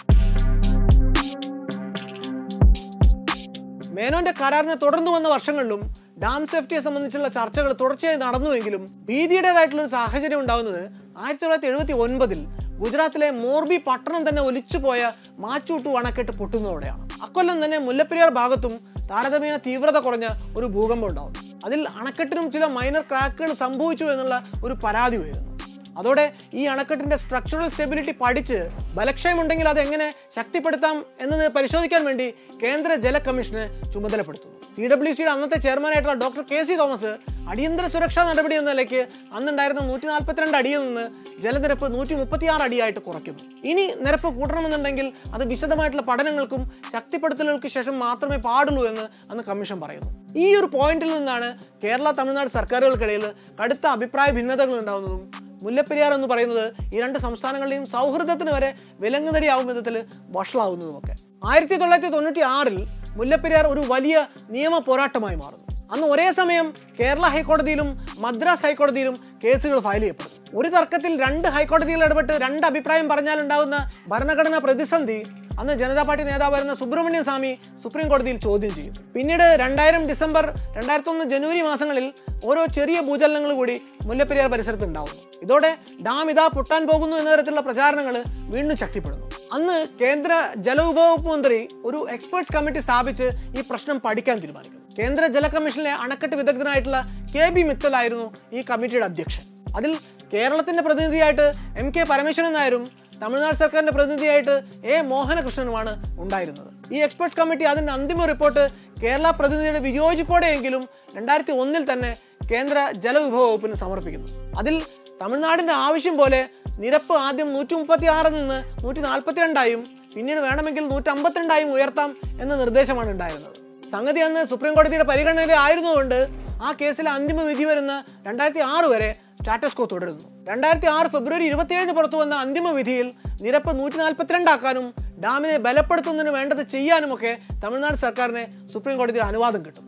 മേനോന്റെ കരാറിനെ തുടർന്നു വന്ന വർഷങ്ങളിലും ഡാം സേഫ്റ്റിയെ സംബന്ധിച്ചുള്ള ചർച്ചകൾ തുടർച്ചയായി നടന്നുവെങ്കിലും ഭീതിയുടേതായിട്ടുള്ള ഒരു സാഹചര്യം ഉണ്ടാകുന്നത് ആയിരത്തി തൊള്ളായിരത്തി എഴുപത്തി ഒൻപതിൽ ഗുജറാത്തിലെ മോർബി പട്ടണം തന്നെ ഒലിച്ചുപോയ മാച്ചൂട്ടു അണക്കെട്ട് പൊട്ടുന്നതോടെയാണ് അക്കൊല്ലം തന്നെ മുല്ലപ്പെരിയാർ ഭാഗത്തും താരതമ്യേന തീവ്രത കുറഞ്ഞ ഒരു ഭൂകമ്പം ഉണ്ടാവും അതിൽ അണക്കെട്ടിനും ചില മൈനർ ക്രാക്കുകൾ സംഭവിച്ചു എന്നുള്ള ഒരു പരാതി ഉയരുന്നു അതോടെ ഈ അണക്കെട്ടിന്റെ സ്ട്രക്ചറൽ സ്റ്റെബിലിറ്റി പഠിച്ച് ബലക്ഷയമുണ്ടെങ്കിൽ അത് എങ്ങനെ ശക്തിപ്പെടുത്താം എന്നത് പരിശോധിക്കാൻ വേണ്ടി കേന്ദ്ര ജല കമ്മീഷനെ ചുമതലപ്പെടുത്തുന്നു സി ഡബ്ല്യു സിയുടെ അന്നത്തെ ചെയർമാനായിട്ടുള്ള ഡോക്ടർ കെ സി തോമസ് അടിയന്തര സുരക്ഷാ നടപടി എന്ന നിലയ്ക്ക് അന്നുണ്ടായിരുന്ന നൂറ്റി നാൽപ്പത്തിരണ്ട് അടിയിൽ നിന്ന് ജലനിരപ്പ് നൂറ്റി മുപ്പത്തിയാറ് അടിയായിട്ട് കുറയ്ക്കുന്നു ഇനി നിരപ്പ് കൂട്ടണമെന്നുണ്ടെങ്കിൽ അത് വിശദമായിട്ടുള്ള പഠനങ്ങൾക്കും ശക്തിപ്പെടുത്തലുകൾക്ക് ശേഷം മാത്രമേ പാടുള്ളൂ എന്ന് അന്ന് കമ്മീഷൻ പറയുന്നു ഈ ഒരു പോയിന്റിൽ നിന്നാണ് കേരള തമിഴ്നാട് സർക്കാരുകൾക്കിടയിൽ കടുത്ത അഭിപ്രായ ഭിന്നതകൾ ഉണ്ടാകുന്നതും മുല്ലപ്പെരിയാർ എന്ന് പറയുന്നത് ഈ രണ്ട് സംസ്ഥാനങ്ങളുടെയും സൗഹൃദത്തിന് വരെ വിലങ്ങുതടിയാവും വിധത്തിൽ വഷളാവുന്നതുമൊക്കെ ആയിരത്തി തൊള്ളായിരത്തി തൊണ്ണൂറ്റി ആറിൽ മുല്ലപ്പെരിയാർ ഒരു വലിയ നിയമ പോരാട്ടമായി മാറുന്നു അന്ന് ഒരേ സമയം കേരള ഹൈക്കോടതിയിലും മദ്രാസ് ഹൈക്കോടതിയിലും കേസുകൾ ഫയൽ ചെയ്യപ്പെടും ഒരു തർക്കത്തിൽ രണ്ട് ഹൈക്കോടതികൾ ഇടപെട്ട് രണ്ട് അഭിപ്രായം പറഞ്ഞാലുണ്ടാകുന്ന ഭരണഘടനാ പ്രതിസന്ധി അന്ന് ജനതാ പാർട്ടി നേതാവായിരുന്ന സുബ്രഹ്മണ്യൻ സ്വാമി സുപ്രീം കോടതിയിൽ ചോദ്യം ചെയ്യും പിന്നീട് രണ്ടായിരം ഡിസംബർ രണ്ടായിരത്തി ഒന്ന് ജനുവരി മാസങ്ങളിൽ ഓരോ ചെറിയ ഭൂചലനങ്ങൾ കൂടി മുല്ലപ്പെരിയാർ പരിസരത്ത് ഉണ്ടാവുന്നു ഇതോടെ ഡാം ഇതാ പൊട്ടാൻ പോകുന്നു എന്ന തരത്തിലുള്ള പ്രചാരണങ്ങൾ വീണ്ടും ശക്തിപ്പെടുന്നു അന്ന് കേന്ദ്ര ജലവിഭവ മന്ത്രി ഒരു എക്സ്പേർട്സ് കമ്മിറ്റി സ്ഥാപിച്ച് ഈ പ്രശ്നം പഠിക്കാൻ തീരുമാനിക്കുന്നു കേന്ദ്ര ജല കമ്മീഷനിലെ അണക്കെട്ട് വിദഗ്ധനായിട്ടുള്ള കെ ബി മിത്തൽ ആയിരുന്നു ഈ കമ്മിറ്റിയുടെ അധ്യക്ഷൻ അതിൽ കേരളത്തിന്റെ പ്രതിനിധിയായിട്ട് എം കെ പരമേശ്വരൻ നായരും തമിഴ്നാട് സർക്കാരിന്റെ പ്രതിനിധിയായിട്ട് എ മോഹനകൃഷ്ണനുമാണ് ഉണ്ടായിരുന്നത് ഈ എക്സ്പെർട്സ് കമ്മിറ്റി അതിന്റെ അന്തിമ റിപ്പോർട്ട് കേരള പ്രതിനിധിയുടെ വിയോജിപ്പോടെയെങ്കിലും രണ്ടായിരത്തി ഒന്നിൽ തന്നെ കേന്ദ്ര ജലവിഭവ വകുപ്പിന് സമർപ്പിക്കുന്നു അതിൽ തമിഴ്നാടിന്റെ ആവശ്യം പോലെ നിരപ്പ് ആദ്യം നൂറ്റി മുപ്പത്തി ആറിൽ നിന്ന് നൂറ്റി നാൽപ്പത്തി രണ്ടായും പിന്നീട് വേണമെങ്കിൽ നൂറ്റി അമ്പത്തിരണ്ടായും ഉയർത്താം എന്ന നിർദ്ദേശമാണ് ഉണ്ടായിരുന്നത് സംഗതി അന്ന് സുപ്രീം കോടതിയുടെ പരിഗണനയിൽ ആയിരുന്നുകൊണ്ട് ആ കേസിലെ അന്തിമ വിധി വരുന്ന രണ്ടായിരത്തി ആറ് വരെ സ്റ്റാറ്റസ് കോ തുടരുന്നു രണ്ടായിരത്തി ആറ് ഫെബ്രുവരി ഇരുപത്തിയേഴിന് പുറത്തു വന്ന അന്തിമ വിധിയിൽ നിരപ്പ് നൂറ്റി നാൽപ്പത്തിരണ്ടാക്കാനും ഡാമിനെ ബലപ്പെടുത്തുന്നതിന് വേണ്ടത് ചെയ്യാനുമൊക്കെ തമിഴ്നാട് സർക്കാരിന് സുപ്രീം കോടതിയിൽ അനുവാദം കിട്ടും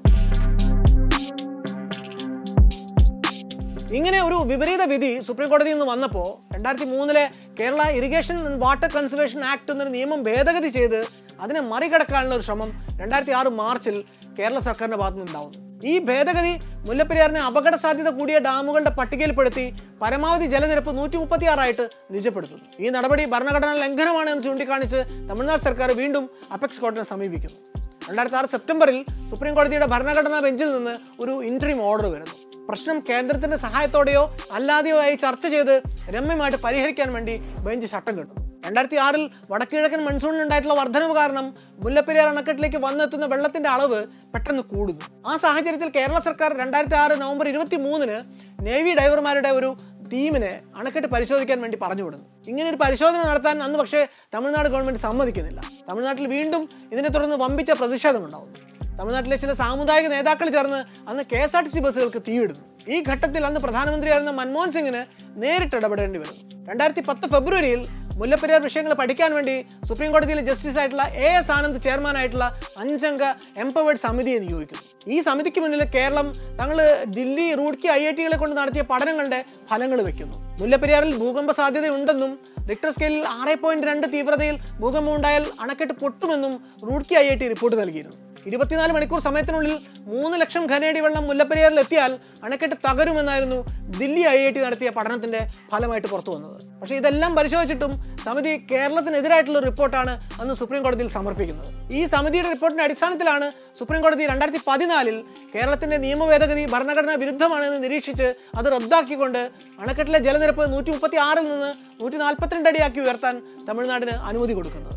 ഇങ്ങനെ ഒരു വിപരീത വിധി സുപ്രീം കോടതിയിൽ നിന്ന് വന്നപ്പോൾ രണ്ടായിരത്തി മൂന്നിലെ Kerala Irrigation and Water Conservation Act എന്നൊരു നിയമം ഭേദഗതി ചെയ്ത് അതിനെ മറികടക്കാനുള്ള ഒരു ശ്രമം രണ്ടായിരത്തി ആറ് മാർച്ചിൽ കേരള സർക്കാരിന്റെ ഭാഗത്തു നിന്നുണ്ടാവുന്നു ഈ ഭേദഗതി മുല്ലപ്പെരിയാറിനെ അപകട സാധ്യത കൂടിയ ഡാമുകളുടെ പട്ടികയിൽപ്പെടുത്തി പരമാവധി ജലനിരപ്പ് നൂറ്റി മുപ്പത്തി ആറായിട്ട് നിജപ്പെടുത്തുന്നു ഈ നടപടി ഭരണഘടനാ ലംഘനമാണ് എന്ന് ചൂണ്ടിക്കാണിച്ച് തമിഴ്നാട് സർക്കാർ വീണ്ടും അപെക്സ് കോടതിനെ സമീപിക്കുന്നു രണ്ടായിരത്തി ആറ് സെപ്റ്റംബറിൽ സുപ്രീം കോടതിയുടെ ഭരണഘടനാ ബെഞ്ചിൽ നിന്ന് ഒരു ഇൻട്രീം ഓർഡർ വരുന്നു പ്രശ്നം കേന്ദ്രത്തിന്റെ സഹായത്തോടെയോ അല്ലാതെയോ ആയി ചർച്ച ചെയ്ത് രമ്യമായിട്ട് പരിഹരിക്കാൻ വേണ്ടി ബെഞ്ച് ചട്ടം കിട്ടുന്നു രണ്ടായിരത്തി ആറിൽ വടക്കുകിഴക്കൻ മൺസൂണിൽ ഉണ്ടായിട്ടുള്ള വർധനവ് കാരണം മുല്ലപ്പെരിയാർ അണക്കെട്ടിലേക്ക് വന്നെത്തുന്ന വെള്ളത്തിന്റെ അളവ് പെട്ടെന്ന് കൂടുന്നു ആ സാഹചര്യത്തിൽ കേരള സർക്കാർ രണ്ടായിരത്തി ആറ് നവംബർ ഇരുപത്തി മൂന്നിന് നേവി ഡൈവർമാരുടെ ഒരു ടീമിനെ അണക്കെട്ട് പരിശോധിക്കാൻ വേണ്ടി പറഞ്ഞു വിടുന്നു ഇങ്ങനെ ഒരു പരിശോധന നടത്താൻ അന്ന് പക്ഷേ തമിഴ്നാട് ഗവൺമെന്റ് സമ്മതിക്കുന്നില്ല തമിഴ്നാട്ടിൽ വീണ്ടും ഇതിനെ തുടർന്ന് വമ്പിച്ച പ്രതിഷേധമുണ്ടാവുന്നു തമിഴ്നാട്ടിലെ ചില സാമുദായിക നേതാക്കൾ ചേർന്ന് അന്ന് K S R T C ബസ്സുകൾക്ക് തീയിടുന്നു ഈ ഘട്ടത്തിൽ അന്ന് പ്രധാനമന്ത്രിയായിരുന്ന മൻമോഹൻ സിംഗിന് നേരിട്ട് ഇടപെടേണ്ടി വരുന്നു രണ്ടായിരത്തി പത്ത് ഫെബ്രുവരിയിൽ മുല്ലപ്പെരിയാർ വിഷയങ്ങൾ പഠിക്കാൻ വേണ്ടി സുപ്രീം കോടതിയിലെ ജസ്റ്റിസ് ആയിട്ടുള്ള എ എസ് ആനന്ദ് ചെയർമാനായിട്ടുള്ള അഞ്ചംഗ എംപവേർഡ് സമിതിയെ നിയോഗിക്കുന്നു ഈ സമിതിക്ക് മുന്നിൽ കേരളം തങ്ങൾ ദില്ലി റൂഡ്കി ഐ ഐ ടികളെ കൊണ്ട് നടത്തിയ പഠനങ്ങളുടെ ഫലങ്ങൾ വെക്കുന്നു മുല്ലപ്പെരിയാറിൽ ഭൂകമ്പ സാധ്യതയുണ്ടെന്നും റിക്ടർ സ്കെയിലിൽ ആറ് പോയിന്റ് രണ്ട് തീവ്രതയിൽ ഭൂകമ്പം ഉണ്ടായാൽ അണക്കെട്ട് പൊട്ടുമെന്നും Roorkee I I T report നൽകിയിരുന്നു ഇരുപത്തിനാല് മണിക്കൂർ സമയത്തിനുള്ളിൽ മൂന്ന് ലക്ഷം ഘനയടി വെള്ളം മുല്ലപ്പെരിയാറിൽ എത്തിയാൽ അണക്കെട്ട് തകരുമെന്നായിരുന്നു ദില്ലി ഐ ഐ ടി നടത്തിയ പഠനത്തിന്റെ ഫലമായിട്ട് പുറത്തു വന്നത് പക്ഷേ ഇതെല്ലാം പരിശോധിച്ചിട്ടും സമിതി കേരളത്തിനെതിരായിട്ടുള്ള റിപ്പോർട്ടാണ് അന്ന് സുപ്രീം കോടതിയിൽ സമർപ്പിക്കുന്നത് ഈ സമിതിയുടെ റിപ്പോർട്ടിന്റെ അടിസ്ഥാനത്തിലാണ് സുപ്രീം കോടതി രണ്ടായിരത്തി പതിനാലിൽ കേരളത്തിന്റെ നിയമ ഭേദഗതി ഭരണഘടനാ വിരുദ്ധമാണെന്ന് നിരീക്ഷിച്ച് അത് റദ്ദാക്കിക്കൊണ്ട് അണക്കെട്ടിലെ ജലനിരപ്പ് നൂറ്റി മുപ്പത്തി ആറിൽ നിന്ന് നൂറ്റി നാൽപ്പത്തിരണ്ട് അടിയാക്കി ഉയർത്താൻ തമിഴ്നാടിന് അനുമതി കൊടുക്കുന്നത്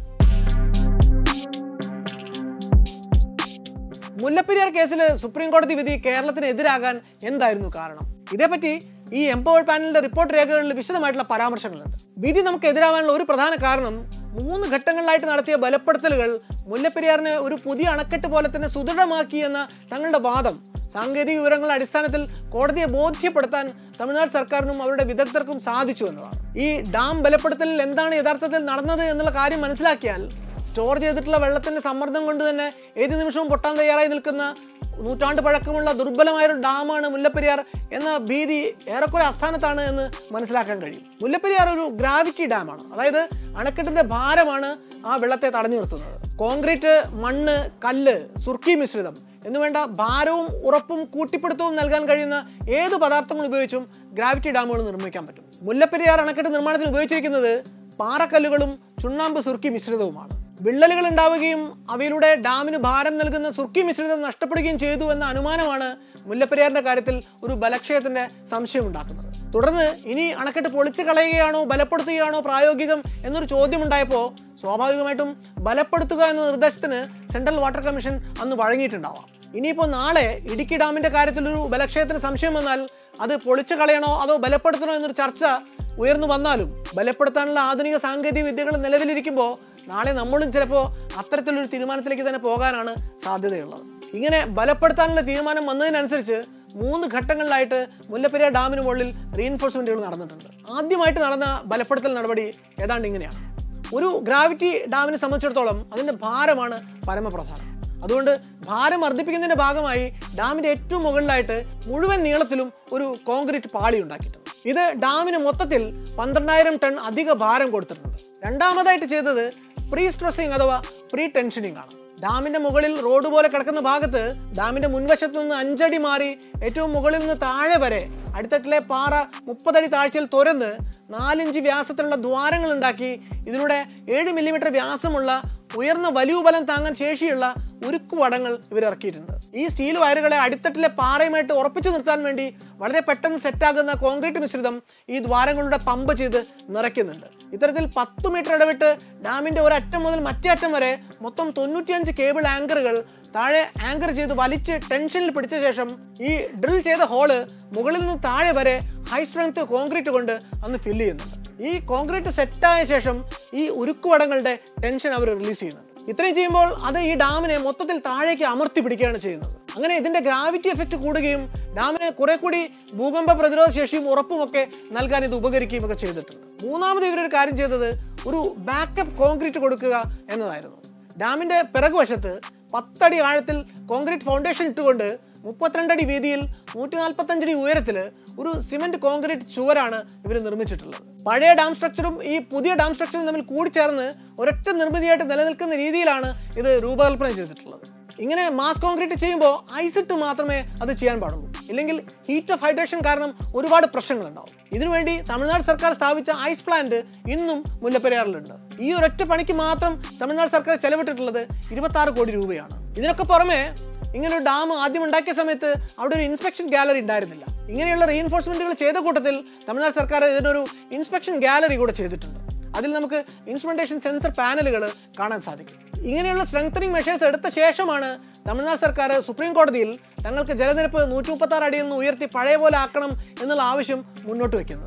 മുല്ലപ്പെരിയാർ കേസിൽ സുപ്രീം കോടതി വിധി കേരളത്തിന് എതിരാകാൻ എന്തായിരുന്നു കാരണം ഇതേപ്പറ്റി ഈ എംപവേർഡ് പാനലിന്റെ റിപ്പോർട്ട് രേഖകളിൽ വിശദമായിട്ടുള്ള പരാമർശങ്ങളുണ്ട് വിധി നമുക്ക് എതിരാകാനുള്ള ഒരു പ്രധാന കാരണം മൂന്ന് ഘട്ടങ്ങളിലായിട്ട് നടത്തിയ ബലപ്പെടുത്തലുകൾ മുല്ലപ്പെരിയാറിനെ ഒരു പുതിയ അണക്കെട്ട് പോലെ തന്നെ സുദൃഢമാക്കി എന്ന തങ്ങളുടെ വാദം സാങ്കേതിക വിവരങ്ങളുടെ അടിസ്ഥാനത്തിൽ കോടതിയെ ബോധ്യപ്പെടുത്താൻ തമിഴ്നാട് സർക്കാരിനും അവരുടെ വിദഗ്ധർക്കും സാധിച്ചു എന്നതാണ് ഈ ഡാം ബലപ്പെടുത്തലിൽ എന്താണ് യഥാർത്ഥത്തിൽ നടന്നത് എന്നുള്ള കാര്യം മനസ്സിലാക്കിയാൽ സ്റ്റോർ ചെയ്തിട്ടുള്ള വെള്ളത്തിന്റെ സമ്മർദ്ദം കൊണ്ട് തന്നെ ഏത് നിമിഷവും പൊട്ടാൻ തയ്യാറായി നിൽക്കുന്ന നൂറ്റാണ്ട് പഴക്കമുള്ള ദുർബലമായ ഒരു ഡാമാണ് മുല്ലപ്പെരിയാർ എന്ന ഭീതി ഏറെക്കുറെ അസ്ഥാനത്താണ് എന്ന് മനസ്സിലാക്കാൻ കഴിയും മുല്ലപ്പെരിയാർ ഒരു ഗ്രാവിറ്റി ഡാമാണ് അതായത് അണക്കെട്ടിന്റെ ഭാരമാണ് ആ വെള്ളത്തെ തടഞ്ഞു നിർത്തുന്നത് കോൺക്രീറ്റ് മണ്ണ് കല്ല് സുർക്കി മിശ്രിതം എന്നുവേണ്ട ഭാരവും ഉറപ്പും കൂട്ടിപ്പിടുത്തവും നൽകാൻ കഴിയുന്ന ഏത് പദാർത്ഥങ്ങൾ ഉപയോഗിച്ചും ഗ്രാവിറ്റി ഡാമുകൾ നിർമ്മിക്കാൻ പറ്റും മുല്ലപ്പെരിയാർ അണക്കെട്ട് നിർമ്മാണത്തിന് ഉപയോഗിച്ചിരിക്കുന്നത് പാറക്കല്ലുകളും ചുണ്ണാമ്പ് സുർക്കി മിശ്രിതവുമാണ് വിള്ളലുകൾ ഉണ്ടാവുകയും അവയിലൂടെ ഡാമിന് ഭാരം നൽകുന്ന സുർക്കി മിശ്രിതം നഷ്ടപ്പെടുകയും ചെയ്തു എന്ന അനുമാനമാണ് മുല്ലപ്പെരിയാറിന്റെ കാര്യത്തിൽ ഒരു ബലക്ഷയത്തിന്റെ സംശയം ഉണ്ടാക്കുന്നത് തുടർന്ന് ഇനി അണക്കെട്ട് പൊളിച്ചു കളയുകയാണോ ബലപ്പെടുത്തുകയാണോ പ്രായോഗികം എന്നൊരു ചോദ്യം ഉണ്ടായപ്പോൾ സ്വാഭാവികമായിട്ടും ബലപ്പെടുത്തുക എന്ന നിർദ്ദേശത്തിന് സെൻട്രൽ വാട്ടർ കമ്മീഷൻ അന്ന് വഴങ്ങിയിട്ടുണ്ടാവാം ഇനിയിപ്പോൾ നാളെ ഇടുക്കി ഡാമിന്റെ കാര്യത്തിൽ ഒരു ബലക്ഷയത്തിന് സംശയം വന്നാൽ അത് പൊളിച്ചു കളയണോ അതോ ബലപ്പെടുത്തണോ എന്നൊരു ചർച്ച ഉയർന്നു വന്നാലും ബലപ്പെടുത്താനുള്ള ആധുനിക സാങ്കേതിക വിദ്യകൾ നിലവിലിരിക്കുമ്പോൾ നാളെ നമ്മളും ചിലപ്പോൾ അത്തരത്തിലൊരു തീരുമാനത്തിലേക്ക് തന്നെ പോകാനാണ് സാധ്യതയുള്ളത് ഇങ്ങനെ ബലപ്പെടുത്താനുള്ള തീരുമാനം വന്നതിനനുസരിച്ച് മൂന്ന് ഘട്ടങ്ങളിലായിട്ട് മുല്ലപ്പെരിയാർ ഡാമിന് മുകളിൽ റീഎൻഫോഴ്സ്മെന്റുകൾ നടന്നിട്ടുണ്ട് ആദ്യമായിട്ട് നടന്ന ബലപ്പെടുത്തൽ നടപടി ഏതാണ്ട് ഇങ്ങനെയാണ് ഒരു ഗ്രാവിറ്റി ഡാമിനെ സംബന്ധിച്ചിടത്തോളം അതിൻ്റെ ഭാരമാണ് പരമപ്രധാനം അതുകൊണ്ട് ഭാരം വർദ്ധിപ്പിക്കുന്നതിന്റെ ഭാഗമായി ഡാമിന്റെ ഏറ്റവും മുകളിലായിട്ട് മുഴുവൻ നീളത്തിലും ഒരു കോൺക്രീറ്റ് പാളി ഉണ്ടാക്കിയിട്ടുണ്ട് ഇത് ഡാമിന് മൊത്തത്തിൽ പന്ത്രണ്ടായിരം ടൺ അധിക ഭാരം കൊടുത്തിട്ടുണ്ട് രണ്ടാമതായിട്ട് ചെയ്തത് പ്രീ സ്ട്രെസ്സിങ് അഥവാ പ്രീ ടെൻഷനിങ് ആണ് ഡാമിന്റെ മുകളിൽ റോഡ് പോലെ കിടക്കുന്ന ഭാഗത്ത് ഡാമിന്റെ മുൻവശത്ത് നിന്ന് അഞ്ചടി മാറി ഏറ്റവും മുകളിൽ നിന്ന് താഴെ വരെ അടിത്തട്ടിലെ പാറ മുപ്പതടി താഴ്ചയിൽ തുരന്ന് നാലിഞ്ച് വ്യാസത്തിലുള്ള ദ്വാരങ്ങൾ ഉണ്ടാക്കി ഇതിലൂടെ ഏഴ് മില്ലിമീറ്റർ വ്യാസമുള്ള ഉയർന്ന വലിയ ബലം താങ്ങാൻ ശേഷിയുള്ള ഉരുക്കു വടങ്ങൾ ഇവർ ഇറക്കിയിട്ടുണ്ട് ഈ സ്റ്റീൽ വയറുകളെ അടിത്തട്ടിലെ പാറയുമായിട്ട് ഉറപ്പിച്ചു നിർത്താൻ വേണ്ടി വളരെ പെട്ടെന്ന് സെറ്റാകുന്ന കോൺക്രീറ്റ് മിശ്രിതം ഈ ദ്വാരങ്ങളുടെ പമ്പ് ചെയ്ത് നിറയ്ക്കുന്നുണ്ട് ഇത്തരത്തിൽ പത്ത് മീറ്റർ ഇടവിട്ട് ഡാമിന്റെ ഒരറ്റം മുതൽ മറ്റേ അറ്റം വരെ മൊത്തം തൊണ്ണൂറ്റിയഞ്ച് കേബിൾ ആങ്കറുകൾ താഴെ ആങ്കർ ചെയ്ത് വലിച്ച് ടെൻഷനിൽ പിടിച്ച ശേഷം ഈ ഡ്രിൽ ചെയ്ത ഹോള് മുകളിൽ നിന്ന് താഴെ വരെ ഹൈ സ്ട്രെങ്ത് കോൺക്രീറ്റ് കൊണ്ട് അന്ന് ഫില്ല് ചെയ്യുന്നുണ്ട് ഈ കോൺക്രീറ്റ് സെറ്റായ ശേഷം ഈ ഉരുക്കുവടങ്ങളുടെ ടെൻഷൻ അവർ റിലീസ് ചെയ്യുന്നുണ്ട് ഇത്രയും ചെയ്യുമ്പോൾ അത് ഈ ഡാമിനെ മൊത്തത്തിൽ താഴേക്ക് അമർത്തി പിടിക്കുകയാണ് ചെയ്യുന്നത് അങ്ങനെ ഇതിന്റെ ഗ്രാവിറ്റി എഫക്റ്റ് കൂടുകയും ഡാമിന് കുറെ കൂടി ഭൂകമ്പ പ്രതിരോധ ശേഷിയും ഉറപ്പും ഒക്കെ നൽകാൻ ഇത് ഉപകരിക്കുകയും ഒക്കെ ചെയ്തിട്ടുണ്ട് മൂന്നാമത് ഇവരൊരു കാര്യം ചെയ്തത് ഒരു ബാക്കപ്പ് കോൺക്രീറ്റ് കൊടുക്കുക എന്നതായിരുന്നു ഡാമിന്റെ പിറകുവശത്ത് പത്തടി ആഴത്തിൽ കോൺക്രീറ്റ് ഫൗണ്ടേഷൻ ഇട്ടുകൊണ്ട് മുപ്പത്തിരണ്ടടി വീതിയിൽ നൂറ്റി നാൽപ്പത്തഞ്ചടി ഉയരത്തിൽ ഒരു സിമെന്റ് കോൺക്രീറ്റ് ചുവരാണ് ഇവർ നിർമ്മിച്ചിട്ടുള്ളത് പഴയ ഡാം സ്ട്രക്ചറും ഈ പുതിയ ഡാം സ്ട്രക്ചറും തമ്മിൽ കൂടിച്ചേർന്ന് ഒരൊറ്റ നിർമ്മിതിയായിട്ട് നിലനിൽക്കുന്ന രീതിയിലാണ് ഇത് രൂപകൽപ്പന ചെയ്തിട്ടുള്ളത് ഇങ്ങനെ മാസ് കോൺക്രീറ്റ് ചെയ്യുമ്പോൾ ഐസിട്ട് മാത്രമേ അത് ചെയ്യാൻ പാടുള്ളൂ ഇല്ലെങ്കിൽ ഹീറ്റ് ഓഫ് ഹൈഡ്രേഷൻ കാരണം ഒരുപാട് പ്രശ്നങ്ങളുണ്ടാവും ഇതിനുവേണ്ടി തമിഴ്നാട് സർക്കാർ സ്ഥാപിച്ച ഐസ് പ്ലാന്റ് ഇന്നും മുല്ലപ്പെരിയാറിലുണ്ട് ഈ ഒരൊറ്റ പണിക്ക് മാത്രം തമിഴ്നാട് സർക്കാർ ചെലവിട്ടിട്ടുള്ളത് ഇരുപത്തി ആറ് കോടി രൂപയാണ് ഇതിനൊക്കെ പുറമെ ഇങ്ങനെ ഒരു ഡാം ആദ്യം ഉണ്ടാക്കിയ സമയത്ത് അവിടെ ഒരു ഇൻസ്പെക്ഷൻ ഗാലറി ഉണ്ടായിരുന്നില്ല ഇങ്ങനെയുള്ള റീഎൻഫോഴ്സ്മെന്റുകൾ ചെയ്ത കൂട്ടത്തിൽ തമിഴ്നാട് സർക്കാർ ഇതിനൊരു ഇൻസ്പെക്ഷൻ ഗാലറി കൂടെ ചെയ്തിട്ടുണ്ട് അതിൽ നമുക്ക് ഇൻസ്ട്രുമെന്റേഷൻ സെൻസർ പാനലുകൾ കാണാൻ സാധിക്കും ഇങ്ങനെയുള്ള സ്ട്രെങ്തനിങ് മെഷേഴ്സ് എടുത്ത ശേഷമാണ് തമിഴ്നാട് സർക്കാർ സുപ്രീം കോടതിയിൽ തങ്ങൾക്ക് ജലനിരപ്പ് നൂറ്റി മുപ്പത്തി ആറ് അടിയിൽ നിന്ന് ഉയർത്തി പഴയ പോലെ ആക്കണം എന്നുള്ള ആവശ്യം മുന്നോട്ട് വയ്ക്കുന്നത്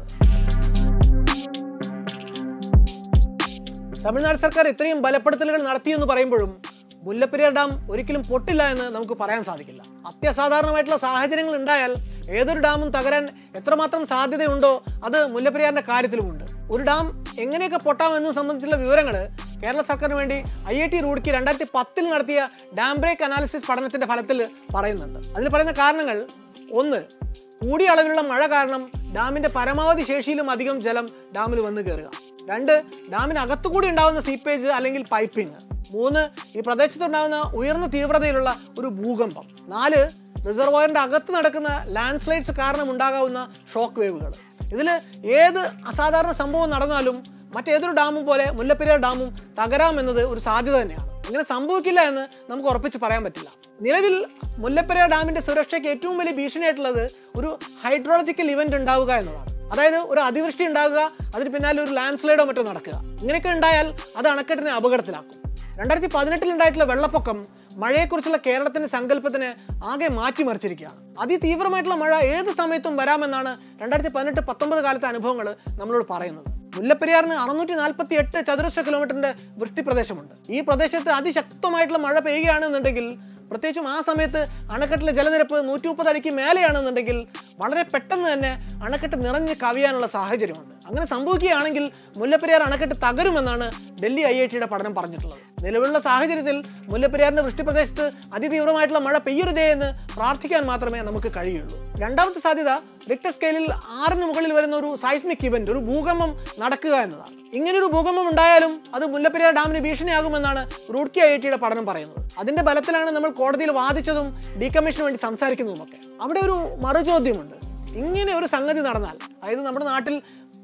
തമിഴ്നാട് സർക്കാർ ഇത്രയും ബലപ്പെടുത്തലുകൾ നടത്തിയെന്ന് പറയുമ്പോഴും മുല്ലപ്പെരിയാർ ഡാം ഒരിക്കലും പൊട്ടില്ല എന്ന് നമുക്ക് പറയാൻ സാധിക്കില്ല അത്യസാധാരണമായിട്ടുള്ള സാഹചര്യങ്ങൾ ഉണ്ടായാൽ ഏതൊരു ഡാമും തകരാൻ എത്രമാത്രം സാധ്യതയുണ്ടോ അത് മുല്ലപ്പെരിയാറിന്റെ കാര്യത്തിലുമുണ്ട് ഒരു ഡാം എങ്ങനെയൊക്കെ പൊട്ടാം എന്ന് സംബന്ധിച്ചുള്ള വിവരങ്ങൾ കേരള സർക്കാരിന് വേണ്ടി ഐ ഐ ടി റൂഡ്ക്ക് രണ്ടായിരത്തി പത്തിൽ നടത്തിയ ഡാം ബ്രേക്ക് അനാലിസിസ് പഠനത്തിന്റെ ഫലത്തിൽ പറയുന്നുണ്ട് അതിൽ പറയുന്ന കാരണങ്ങൾ ഒന്ന് കൂടിയ അളവിലുള്ള മഴ കാരണം ഡാമിന്റെ പരമാവധി ശേഷിയിലും അധികം ജലം ഡാമിൽ വന്നു കയറുക രണ്ട് ഡാമിന് അകത്തുകൂടി ഉണ്ടാകുന്ന സീപ്പേജ് അല്ലെങ്കിൽ പൈപ്പിംഗ് മൂന്ന് ഈ പ്രദേശത്തുണ്ടാകുന്ന ഉയർന്ന തീവ്രതയിലുള്ള ഒരു ഭൂകമ്പം നാല് റിസർവോയറിന്റെ അകത്ത് നടക്കുന്ന ലാൻഡ് സ്ലൈഡ്സ് കാരണം ഉണ്ടാകാവുന്ന ഷോക്ക് വേവുകൾ ഇതിൽ ഏത് അസാധാരണ സംഭവം നടന്നാലും മറ്റേതൊരു ഡാമും പോലെ മുല്ലപ്പെരിയാർ ഡാമും തകരാമെന്നത് ഒരു സാധ്യത തന്നെയാണ് അങ്ങനെ സംഭവിക്കില്ല എന്ന് നമുക്ക് ഉറപ്പിച്ച് പറയാൻ പറ്റില്ല നിലവിൽ മുല്ലപ്പെരിയാർ ഡാമിന്റെ സുരക്ഷയ്ക്ക് ഏറ്റവും വലിയ ഭീഷണിയായിട്ടുള്ളത് ഒരു ഹൈഡ്രോളജിക്കൽ ഇവന്റ് ഉണ്ടാവുക എന്നതാണ് അതായത് ഒരു അതിവൃഷ്ടി ഉണ്ടാകുക അതിന് പിന്നാലെ ഒരു ലാൻഡ് സ്ലൈഡോ മറ്റോ നടക്കുക ഇങ്ങനെയൊക്കെ ഉണ്ടായാൽ അത് അണക്കെട്ടിനെ അപകടത്തിലാക്കും രണ്ടായിരത്തി പതിനെട്ടിൽ ഉണ്ടായിട്ടുള്ള വെള്ളപ്പൊക്കം മഴയെക്കുറിച്ചുള്ള കേരളത്തിന്റെ സങ്കല്പത്തിനെ ആകെ മാറ്റിമറിച്ചിരിക്കുകയാണ് അതിതീവ്രമായിട്ടുള്ള മഴ ഏത് സമയത്തും വരാമെന്നാണ് രണ്ടായിരത്തി പതിനെട്ട് പത്തൊമ്പത് കാലത്തെ അനുഭവങ്ങൾ നമ്മളോട് പറയുന്നത് മുല്ലപ്പെരിയാറിന് അറുന്നൂറ്റി നാൽപ്പത്തി എട്ട് ചതുരശ്ര കിലോമീറ്ററിന്റെ വൃഷ്ടി പ്രദേശമുണ്ട് ഈ പ്രദേശത്ത് അതിശക്തമായിട്ടുള്ള മഴ പെയ്യുകയാണെന്നുണ്ടെങ്കിൽ പ്രത്യേകിച്ചും ആ സമയത്ത് അണക്കെട്ടിലെ ജലനിരപ്പ് നൂറ്റി മുപ്പത് അടിക്ക് മേലെയാണെന്നുണ്ടെങ്കിൽ വളരെ പെട്ടെന്ന് തന്നെ അണക്കെട്ട് നിറഞ്ഞ് കവിയാനുള്ള സാഹചര്യമുണ്ട് അങ്ങനെ സംഭവിക്കുകയാണെങ്കിൽ മുല്ലപ്പെരിയാർ അണക്കെട്ട് തകരുമെന്നാണ് ഡൽഹി ഐ ഐ ടിയുടെ പഠനം പറഞ്ഞിട്ടുള്ളത് നിലവിലുള്ള സാഹചര്യത്തിൽ മുല്ലപ്പെരിയാറിന്റെ വൃഷ്ടിപ്രദേശത്ത് അതിതീവ്രമായിട്ടുള്ള മഴ പെയ്യരുതേ എന്ന് പ്രാർത്ഥിക്കാൻ മാത്രമേ നമുക്ക് കഴിയുള്ളൂ രണ്ടാമത്തെ സാധ്യത റിക്ടർ സ്കെയിലിൽ ആറിന് മുകളിൽ വരുന്ന ഒരു സൈസ്മിക് ഇവന്റ് ഒരു ഭൂകമ്പം നടക്കുക എന്നതാണ് ഇങ്ങനൊരു ഭൂകമ്പം ഉണ്ടായാലും അത് മുല്ലപ്പെരിയാർ ഡാമിന് ഭീഷണിയാകുമെന്നാണ് റൂഡ്കി ഐ ഐ ടിയുടെ പഠനം പറയുന്നത് അതിന്റെ ബലത്തിലാണ് നമ്മൾ കോടതിയിൽ വാദിച്ചതും ഡീകമ്മീഷന് വേണ്ടി സംസാരിക്കുന്നതുമൊക്കെ അവിടെ ഒരു മറുചോദ്യമുണ്ട് ഇങ്ങനെ ഒരു സംഗതി നടന്നാൽ അതായത് നമ്മുടെ നാട്ടിൽ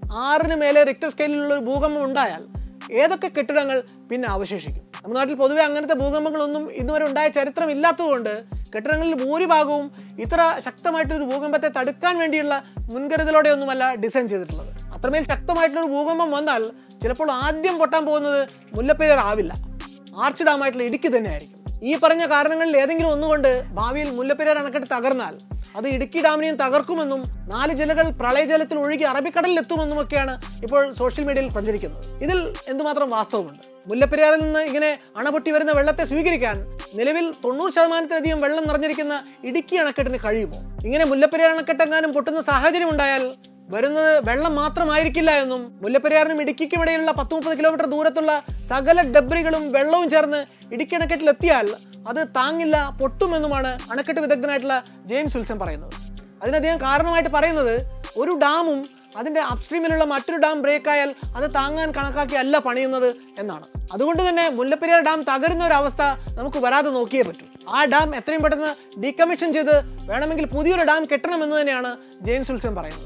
ആറിന് മേലെ റിക്ടർ സ്കെയിലിലുള്ള ഒരു ഭൂകമ്പം ഉണ്ടായാൽ ഏതൊക്കെ കെട്ടിടങ്ങൾ പിന്നെ അവശേഷിക്കും നമ്മുടെ നാട്ടിൽ പൊതുവെ അങ്ങനത്തെ ഭൂകമ്പങ്ങളൊന്നും ഇന്നുവരെ ഉണ്ടായ ചരിത്രം ഇല്ലാത്തതുകൊണ്ട് കെട്ടിടങ്ങളിൽ ഭൂരിഭാഗവും ഇത്ര ശക്തമായിട്ടൊരു ഭൂകമ്പത്തെ തടുക്കാൻ വേണ്ടിയുള്ള മുൻകരുതലോടെ ഒന്നുമല്ല ഡിസൈൻ ചെയ്തിട്ടുള്ളത് അത്രമേൽ ശക്തമായിട്ടുള്ള ഒരു ഭൂകമ്പം വന്നാൽ ചിലപ്പോൾ ആദ്യം പൊട്ടാൻ പോകുന്നത് മുല്ലപ്പെരിയാർ ആവില്ല ആർച്ച് ഡാമായിട്ടുള്ള ഇടുക്കി തന്നെയായിരിക്കും ഈ പറഞ്ഞ കാരണങ്ങളിൽ ഏതെങ്കിലും ഒന്നുകൊണ്ട് ഭാവിയിൽ മുല്ലപ്പെരിയാർ അണക്കെട്ട് തകർന്നാൽ അത് ഇടുക്കി ഡാമിനെയും തകർക്കുമെന്നും നാല് ജില്ലകൾ പ്രളയജലത്തിൽ ഒഴുകി അറബിക്കടലിൽ എത്തുമെന്നുമൊക്കെയാണ് ഇപ്പോൾ സോഷ്യൽ മീഡിയയിൽ പ്രചരിക്കുന്നത് ഇതിൽ എന്തുമാത്രം വാസ്തവമുണ്ട് മുല്ലപ്പെരിയാറിൽ നിന്ന് ഇങ്ങനെ അണപൊട്ടി വരുന്ന വെള്ളത്തെ സ്വീകരിക്കാൻ നിലവിൽ തൊണ്ണൂറ് ശതമാനത്തിലധികം വെള്ളം നിറഞ്ഞിരിക്കുന്ന ഇടുക്കി അണക്കെട്ടിന് കഴിയുമോ ഇങ്ങനെ മുല്ലപ്പെരിയാർ അണക്കെട്ടെങ്ങാനും പൊട്ടുന്ന സാഹചര്യം ഉണ്ടായാൽ വരുന്നത് വെള്ളം മാത്രമായിരിക്കില്ല എന്നും മുല്ലപ്പെരിയാറിനും ഇടുക്കിക്കും ഇടയിലുള്ള പത്ത് മുപ്പത് കിലോമീറ്റർ ദൂരത്തുള്ള സകല ഡബ്രികളും വെള്ളവും ചേർന്ന് ഇടുക്കി അണക്കെട്ടിൽ എത്തിയാൽ അത് താങ്ങില്ല പൊട്ടുമെന്നുമാണ് അണക്കെട്ട് വിദഗ്ധനായിട്ടുള്ള ജെയിംസ് വിൽസൺ പറയുന്നത് അതിനദ്ദേഹം കാരണമായിട്ട് പറയുന്നത് ഒരു ഡാമും അതിന്റെ അപ്സ്ട്രീമിലുള്ള മറ്റൊരു ഡാം ബ്രേക്ക് ആയാൽ അത് താങ്ങാൻ കണക്കാക്കി അല്ല പണിയുന്നത് എന്നാണ് അതുകൊണ്ട് തന്നെ മുല്ലപ്പെരിയാർ ഡാം തകരുന്ന ഒരു അവസ്ഥ നമുക്ക് വരാതെ നോക്കിയേ പറ്റൂ ആ ഡാം എത്രയും പെട്ടെന്ന് ഡീകമ്മീഷൻ ചെയ്ത് വേണമെങ്കിൽ പുതിയൊരു ഡാം കെട്ടണമെന്ന് തന്നെയാണ് ജെയിംസ് വിൽസൺ പറയുന്നത്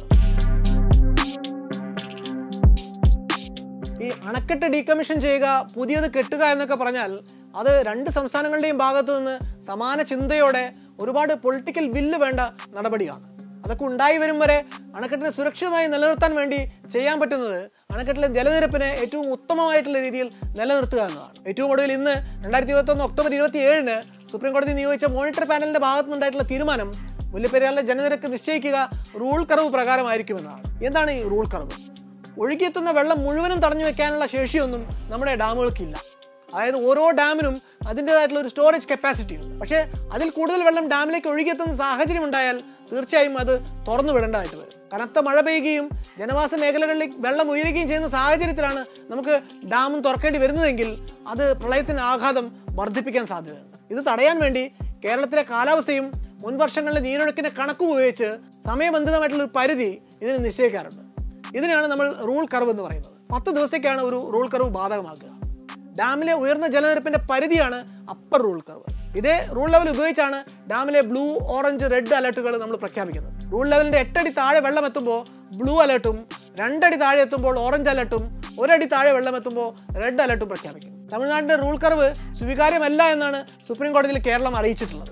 ഈ അണക്കെട്ട് ഡീകമ്മീഷൻ ചെയ്യുക പുതിയത് കെട്ടുക എന്നൊക്കെ പറഞ്ഞാൽ അത് രണ്ട് സംസ്ഥാനങ്ങളുടെയും ഭാഗത്തു നിന്ന് സമാന ചിന്തയോടെ ഒരുപാട് പൊളിറ്റിക്കൽ വില്ല് വേണ്ട നടപടിയാണ് അതൊക്കെ ഉണ്ടായി വരും വരെ അണക്കെട്ടിനെ സുരക്ഷിതമായി നിലനിർത്താൻ വേണ്ടി ചെയ്യാൻ പറ്റുന്നത് അണക്കെട്ടിലെ ജലനിരപ്പിനെ ഏറ്റവും ഉത്തമമായിട്ടുള്ള രീതിയിൽ നിലനിർത്തുക എന്നതാണ് ഏറ്റവും ഒടുവിൽ ഇന്ന് രണ്ടായിരത്തി ഇരുപത്തി ഒന്ന് ഒക്ടോബർ ഇരുപത്തി ഏഴിന് സുപ്രീം കോടതി നിയോഗിച്ച മോണിറ്റർ പാനലിന്റെ ഭാഗത്തു നിന്നുണ്ടായിട്ടുള്ള തീരുമാനം മുല്ലപ്പെരിയാറിലെ ജലനിരക്ക് നിശ്ചയിക്കുക റൂൾ കർവ് പ്രകാരമായിരിക്കുമെന്നാണ് എന്താണ് ഈ റൂൾ കർവ് ഒഴുകിയെത്തുന്ന വെള്ളം മുഴുവനും തടഞ്ഞു വെക്കാനുള്ള ശേഷിയൊന്നും നമ്മുടെ ഡാമുകൾക്കില്ല അതായത് ഓരോ ഡാമിനും അതിൻ്റെതായിട്ടുള്ള ഒരു സ്റ്റോറേജ് കപ്പാസിറ്റി ഉണ്ട് പക്ഷേ അതിൽ കൂടുതൽ വെള്ളം ഡാമിലേക്ക് ഒഴുകിയെത്തുന്ന സാഹചര്യം ഉണ്ടായാൽ തീർച്ചയായും അത് തുറന്നു വിടേണ്ടതായിട്ട് വരും കനത്ത മഴ പെയ്യുകയും ജനവാസ മേഖലകളിലേക്ക് വെള്ളം ഉയരുകയും ചെയ്യുന്ന സാഹചര്യത്തിലാണ് നമുക്ക് ഡാമും തുറക്കേണ്ടി വരുന്നതെങ്കിൽ അത് പ്രളയത്തിന് ആഘാതം വർദ്ധിപ്പിക്കാൻ സാധ്യതയുണ്ട് ഇത് തടയാൻ വേണ്ടി കേരളത്തിലെ കാലാവസ്ഥയും മുൻ വർഷങ്ങളിലെ നീരൊഴുക്കിന്റെ കണക്കും ഉപയോഗിച്ച് സമയബന്ധിതമായിട്ടുള്ള ഒരു പരിധി ഇതിന് നിശ്ചയിക്കാറുണ്ട് ഇതിനാണ് നമ്മൾ റൂൾ കർവ് എന്ന് പറയുന്നത് പത്ത് ദിവസത്തേക്കാണ് ഒരു റൂൾ കർവ് ബാധകമാക്കുക ഡാമിലെ ഉയർന്ന ജലനിരപ്പിന്റെ പരിധിയാണ് അപ്പർ റൂൾ കർവ് ഇതേ റൂൾ ലെവൽ ഉപയോഗിച്ചാണ് ഡാമിലെ ബ്ലൂ ഓറഞ്ച് റെഡ് അലർട്ടുകൾ നമ്മൾ പ്രഖ്യാപിക്കുന്നത് റൂൾ ലെവലിന്റെ എട്ടടി താഴെ വെള്ളം എത്തുമ്പോൾ ബ്ലൂ അലർട്ടും രണ്ടടി താഴെ എത്തുമ്പോൾ ഓറഞ്ച് അലർട്ടും ഒരടി താഴെ വെള്ളം എത്തുമ്പോൾ റെഡ് അലർട്ടും പ്രഖ്യാപിക്കും തമിഴ്നാടിന്റെ റൂൾ കർവ് സ്വീകാര്യമല്ല എന്നാണ് സുപ്രീം കോടതിയിൽ കേരളം അറിയിച്ചിട്ടുള്ളത്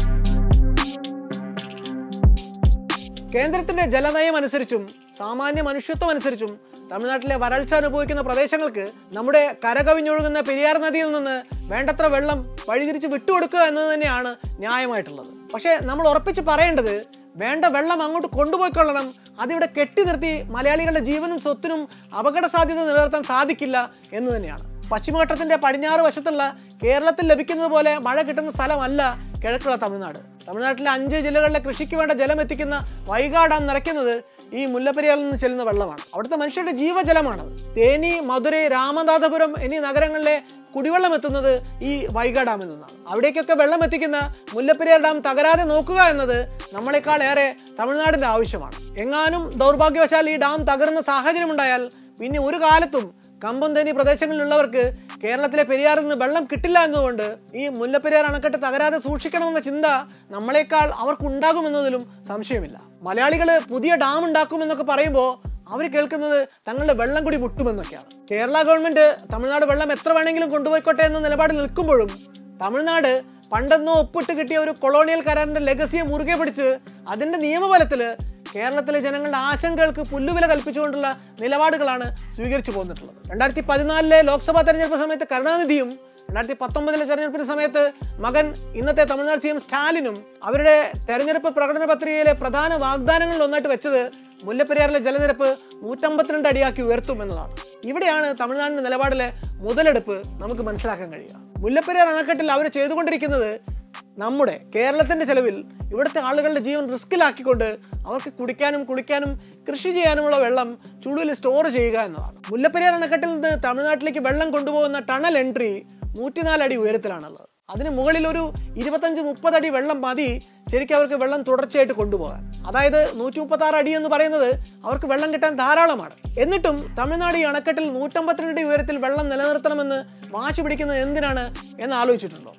കേന്ദ്രത്തിന്റെ ജലനയം അനുസരിച്ചും സാമാന്യ മനുഷ്യത്വം അനുസരിച്ചും തമിഴ്നാട്ടിലെ വരൾച്ച അനുഭവിക്കുന്ന പ്രദേശങ്ങൾക്ക് നമ്മുടെ കരകവിഞ്ഞൊഴുകുന്ന പെരിയാർ നദിയിൽ നിന്ന് വേണ്ടത്ര വെള്ളം വഴിതിരിച്ച് വിട്ടുകൊടുക്കുക എന്നത് തന്നെയാണ് ന്യായമായിട്ടുള്ളത് പക്ഷേ നമ്മൾ ഉറപ്പിച്ച് പറയേണ്ടത് വേണ്ട വെള്ളം അങ്ങോട്ട് കൊണ്ടുപോയിക്കൊള്ളണം അതിവിടെ കെട്ടി നിർത്തി മലയാളികളുടെ ജീവനും സ്വത്തിനും അപകട സാധ്യത നിലനിർത്താൻ സാധിക്കില്ല എന്ന് തന്നെയാണ് പശ്ചിമഘട്ടത്തിന്റെ പടിഞ്ഞാറ് വശത്തുള്ള കേരളത്തിൽ ലഭിക്കുന്നത് പോലെ മഴ കിട്ടുന്ന സ്ഥലമല്ല കിഴക്കുള്ള തമിഴ്നാട് തമിഴ്നാട്ടിലെ അഞ്ച് ജില്ലകളിലെ കൃഷിക്ക് വേണ്ട ജലം എത്തിക്കുന്ന വൈഗാ ഡാം നിറയ്ക്കുന്നത് ഈ മുല്ലപ്പെരിയാറിൽ നിന്ന് ചെല്ലുന്ന വെള്ളമാണ് അവിടുത്തെ മനുഷ്യരുടെ ജീവജലമാണത് തേനി മധുരൈ രാമനാഥപുരം എന്നീ നഗരങ്ങളിലെ കുടിവെള്ളം എത്തുന്നത് ഈ വൈഗ ഡാമിൽ നിന്നാണ് അവിടേക്കൊക്കെ വെള്ളം എത്തിക്കുന്ന മുല്ലപ്പെരിയാർ ഡാം തകരാതെ നോക്കുക എന്നത് നമ്മളെക്കാൾ ഏറെ തമിഴ്നാടിന്റെ ആവശ്യമാണ് എങ്ങാനും ദൗർഭാഗ്യവശാൽ ഈ ഡാം തകരുന്ന സാഹചര്യം ഉണ്ടായാൽ പിന്നെ ഒരു കാലത്തും കമ്പം തേനി പ്രദേശങ്ങളിലുള്ളവർക്ക് കേരളത്തിലെ പെരിയാറിൽ നിന്ന് വെള്ളം കിട്ടില്ല എന്നതുകൊണ്ട് ഈ മുല്ലപ്പെരിയാർ അണക്കെട്ട് തകരാതെ സൂക്ഷിക്കണമെന്ന ചിന്ത നമ്മളെക്കാൾ അവർക്കുണ്ടാകുമെന്നതിലും സംശയമില്ല മലയാളികൾ പുതിയ ഡാം ഉണ്ടാക്കുമെന്നൊക്കെ പറയുമ്പോൾ അവർ കേൾക്കുന്നത് തങ്ങളുടെ വെള്ളം കൂടി മുട്ടുമെന്നൊക്കെയാണ് കേരള ഗവൺമെന്റ് തമിഴ്നാട് വെള്ളം എത്ര വേണമെങ്കിലും കൊണ്ടുപോയിക്കോട്ടെ എന്ന നിലപാടിൽ നിൽക്കുമ്പോഴും തമിഴ്നാട് പണ്ടെന്നോ ഒപ്പിട്ട് കിട്ടിയ ഒരു കൊളോണിയൽ കരാറിന്റെ ലെഗസിയെ മുറുകെ പിടിച്ച് അതിന്റെ നിയമബലത്തില് കേരളത്തിലെ ജനങ്ങളുടെ ആശങ്കകൾക്ക് പുല്ലുവില കൽപ്പിച്ചുകൊണ്ടുള്ള നിലപാടുകളാണ് സ്വീകരിച്ചു പോന്നിട്ടുള്ളത് രണ്ടായിരത്തി പതിനാലിലെ ലോക്സഭാ തെരഞ്ഞെടുപ്പ് സമയത്ത് കരുണാനിധിയും രണ്ടായിരത്തി പത്തൊമ്പതിലെ തെരഞ്ഞെടുപ്പിന് സമയത്ത് മകൻ ഇന്നത്തെ തമിഴ്നാട് സി എം സ്റ്റാലിനും അവരുടെ തെരഞ്ഞെടുപ്പ് പ്രകടന പത്രികയിലെ പ്രധാന വാഗ്ദാനങ്ങളിൽ ഒന്നായിട്ട് വെച്ചത് മുല്ലപ്പെരിയാറിലെ ജലനിരപ്പ് നൂറ്റമ്പത്തിരണ്ട് അടിയാക്കി ഉയർത്തും എന്നതാണ് ഇവിടെയാണ് തമിഴ്നാടിന്റെ നിലപാടിലെ മുതലെടുപ്പ് നമുക്ക് മനസ്സിലാക്കാൻ കഴിയുക മുല്ലപ്പെരിയാർ അണക്കെട്ടിൽ അവർ ചെയ്തുകൊണ്ടിരിക്കുന്നത് നമ്മുടെ കേരളത്തിന്റെ ചെലവിൽ ഇവിടുത്തെ ആളുകളുടെ ജീവൻ റിസ്കിലാക്കിക്കൊണ്ട് അവർക്ക് കുടിക്കാനും കുളിക്കാനും കൃഷി ചെയ്യാനുമുള്ള വെള്ളം ചുടുവിൽ സ്റ്റോർ ചെയ്യുക എന്നതാണ് മുല്ലപ്പെരിയാർ അണക്കെട്ടിൽ നിന്ന് തമിഴ്നാട്ടിലേക്ക് വെള്ളം കൊണ്ടുപോകുന്ന ടണൽ എൻട്രി നൂറ്റിനാല് അടി ഉയരത്തിലാണുള്ളത് അതിന് മുകളിൽ ഒരു ഇരുപത്തഞ്ച് മുപ്പത് അടി വെള്ളം മതി ശരിക്കും അവർക്ക് വെള്ളം തുടർച്ചയായിട്ട് കൊണ്ടുപോകാൻ അതായത് നൂറ്റി മുപ്പത്തി ആറ് അടി എന്ന് പറയുന്നത് അവർക്ക് വെള്ളം കിട്ടാൻ ധാരാളമാണ് എന്നിട്ടും തമിഴ്നാട് ഈ അണക്കെട്ടിൽ നൂറ്റമ്പത്തിരണ്ട് അടി ഉയരത്തിൽ വെള്ളം നിലനിർത്തണമെന്ന് വാശി പിടിക്കുന്നത് എന്തിനാണ് എന്ന് ആലോചിച്ചിട്ടുണ്ടോ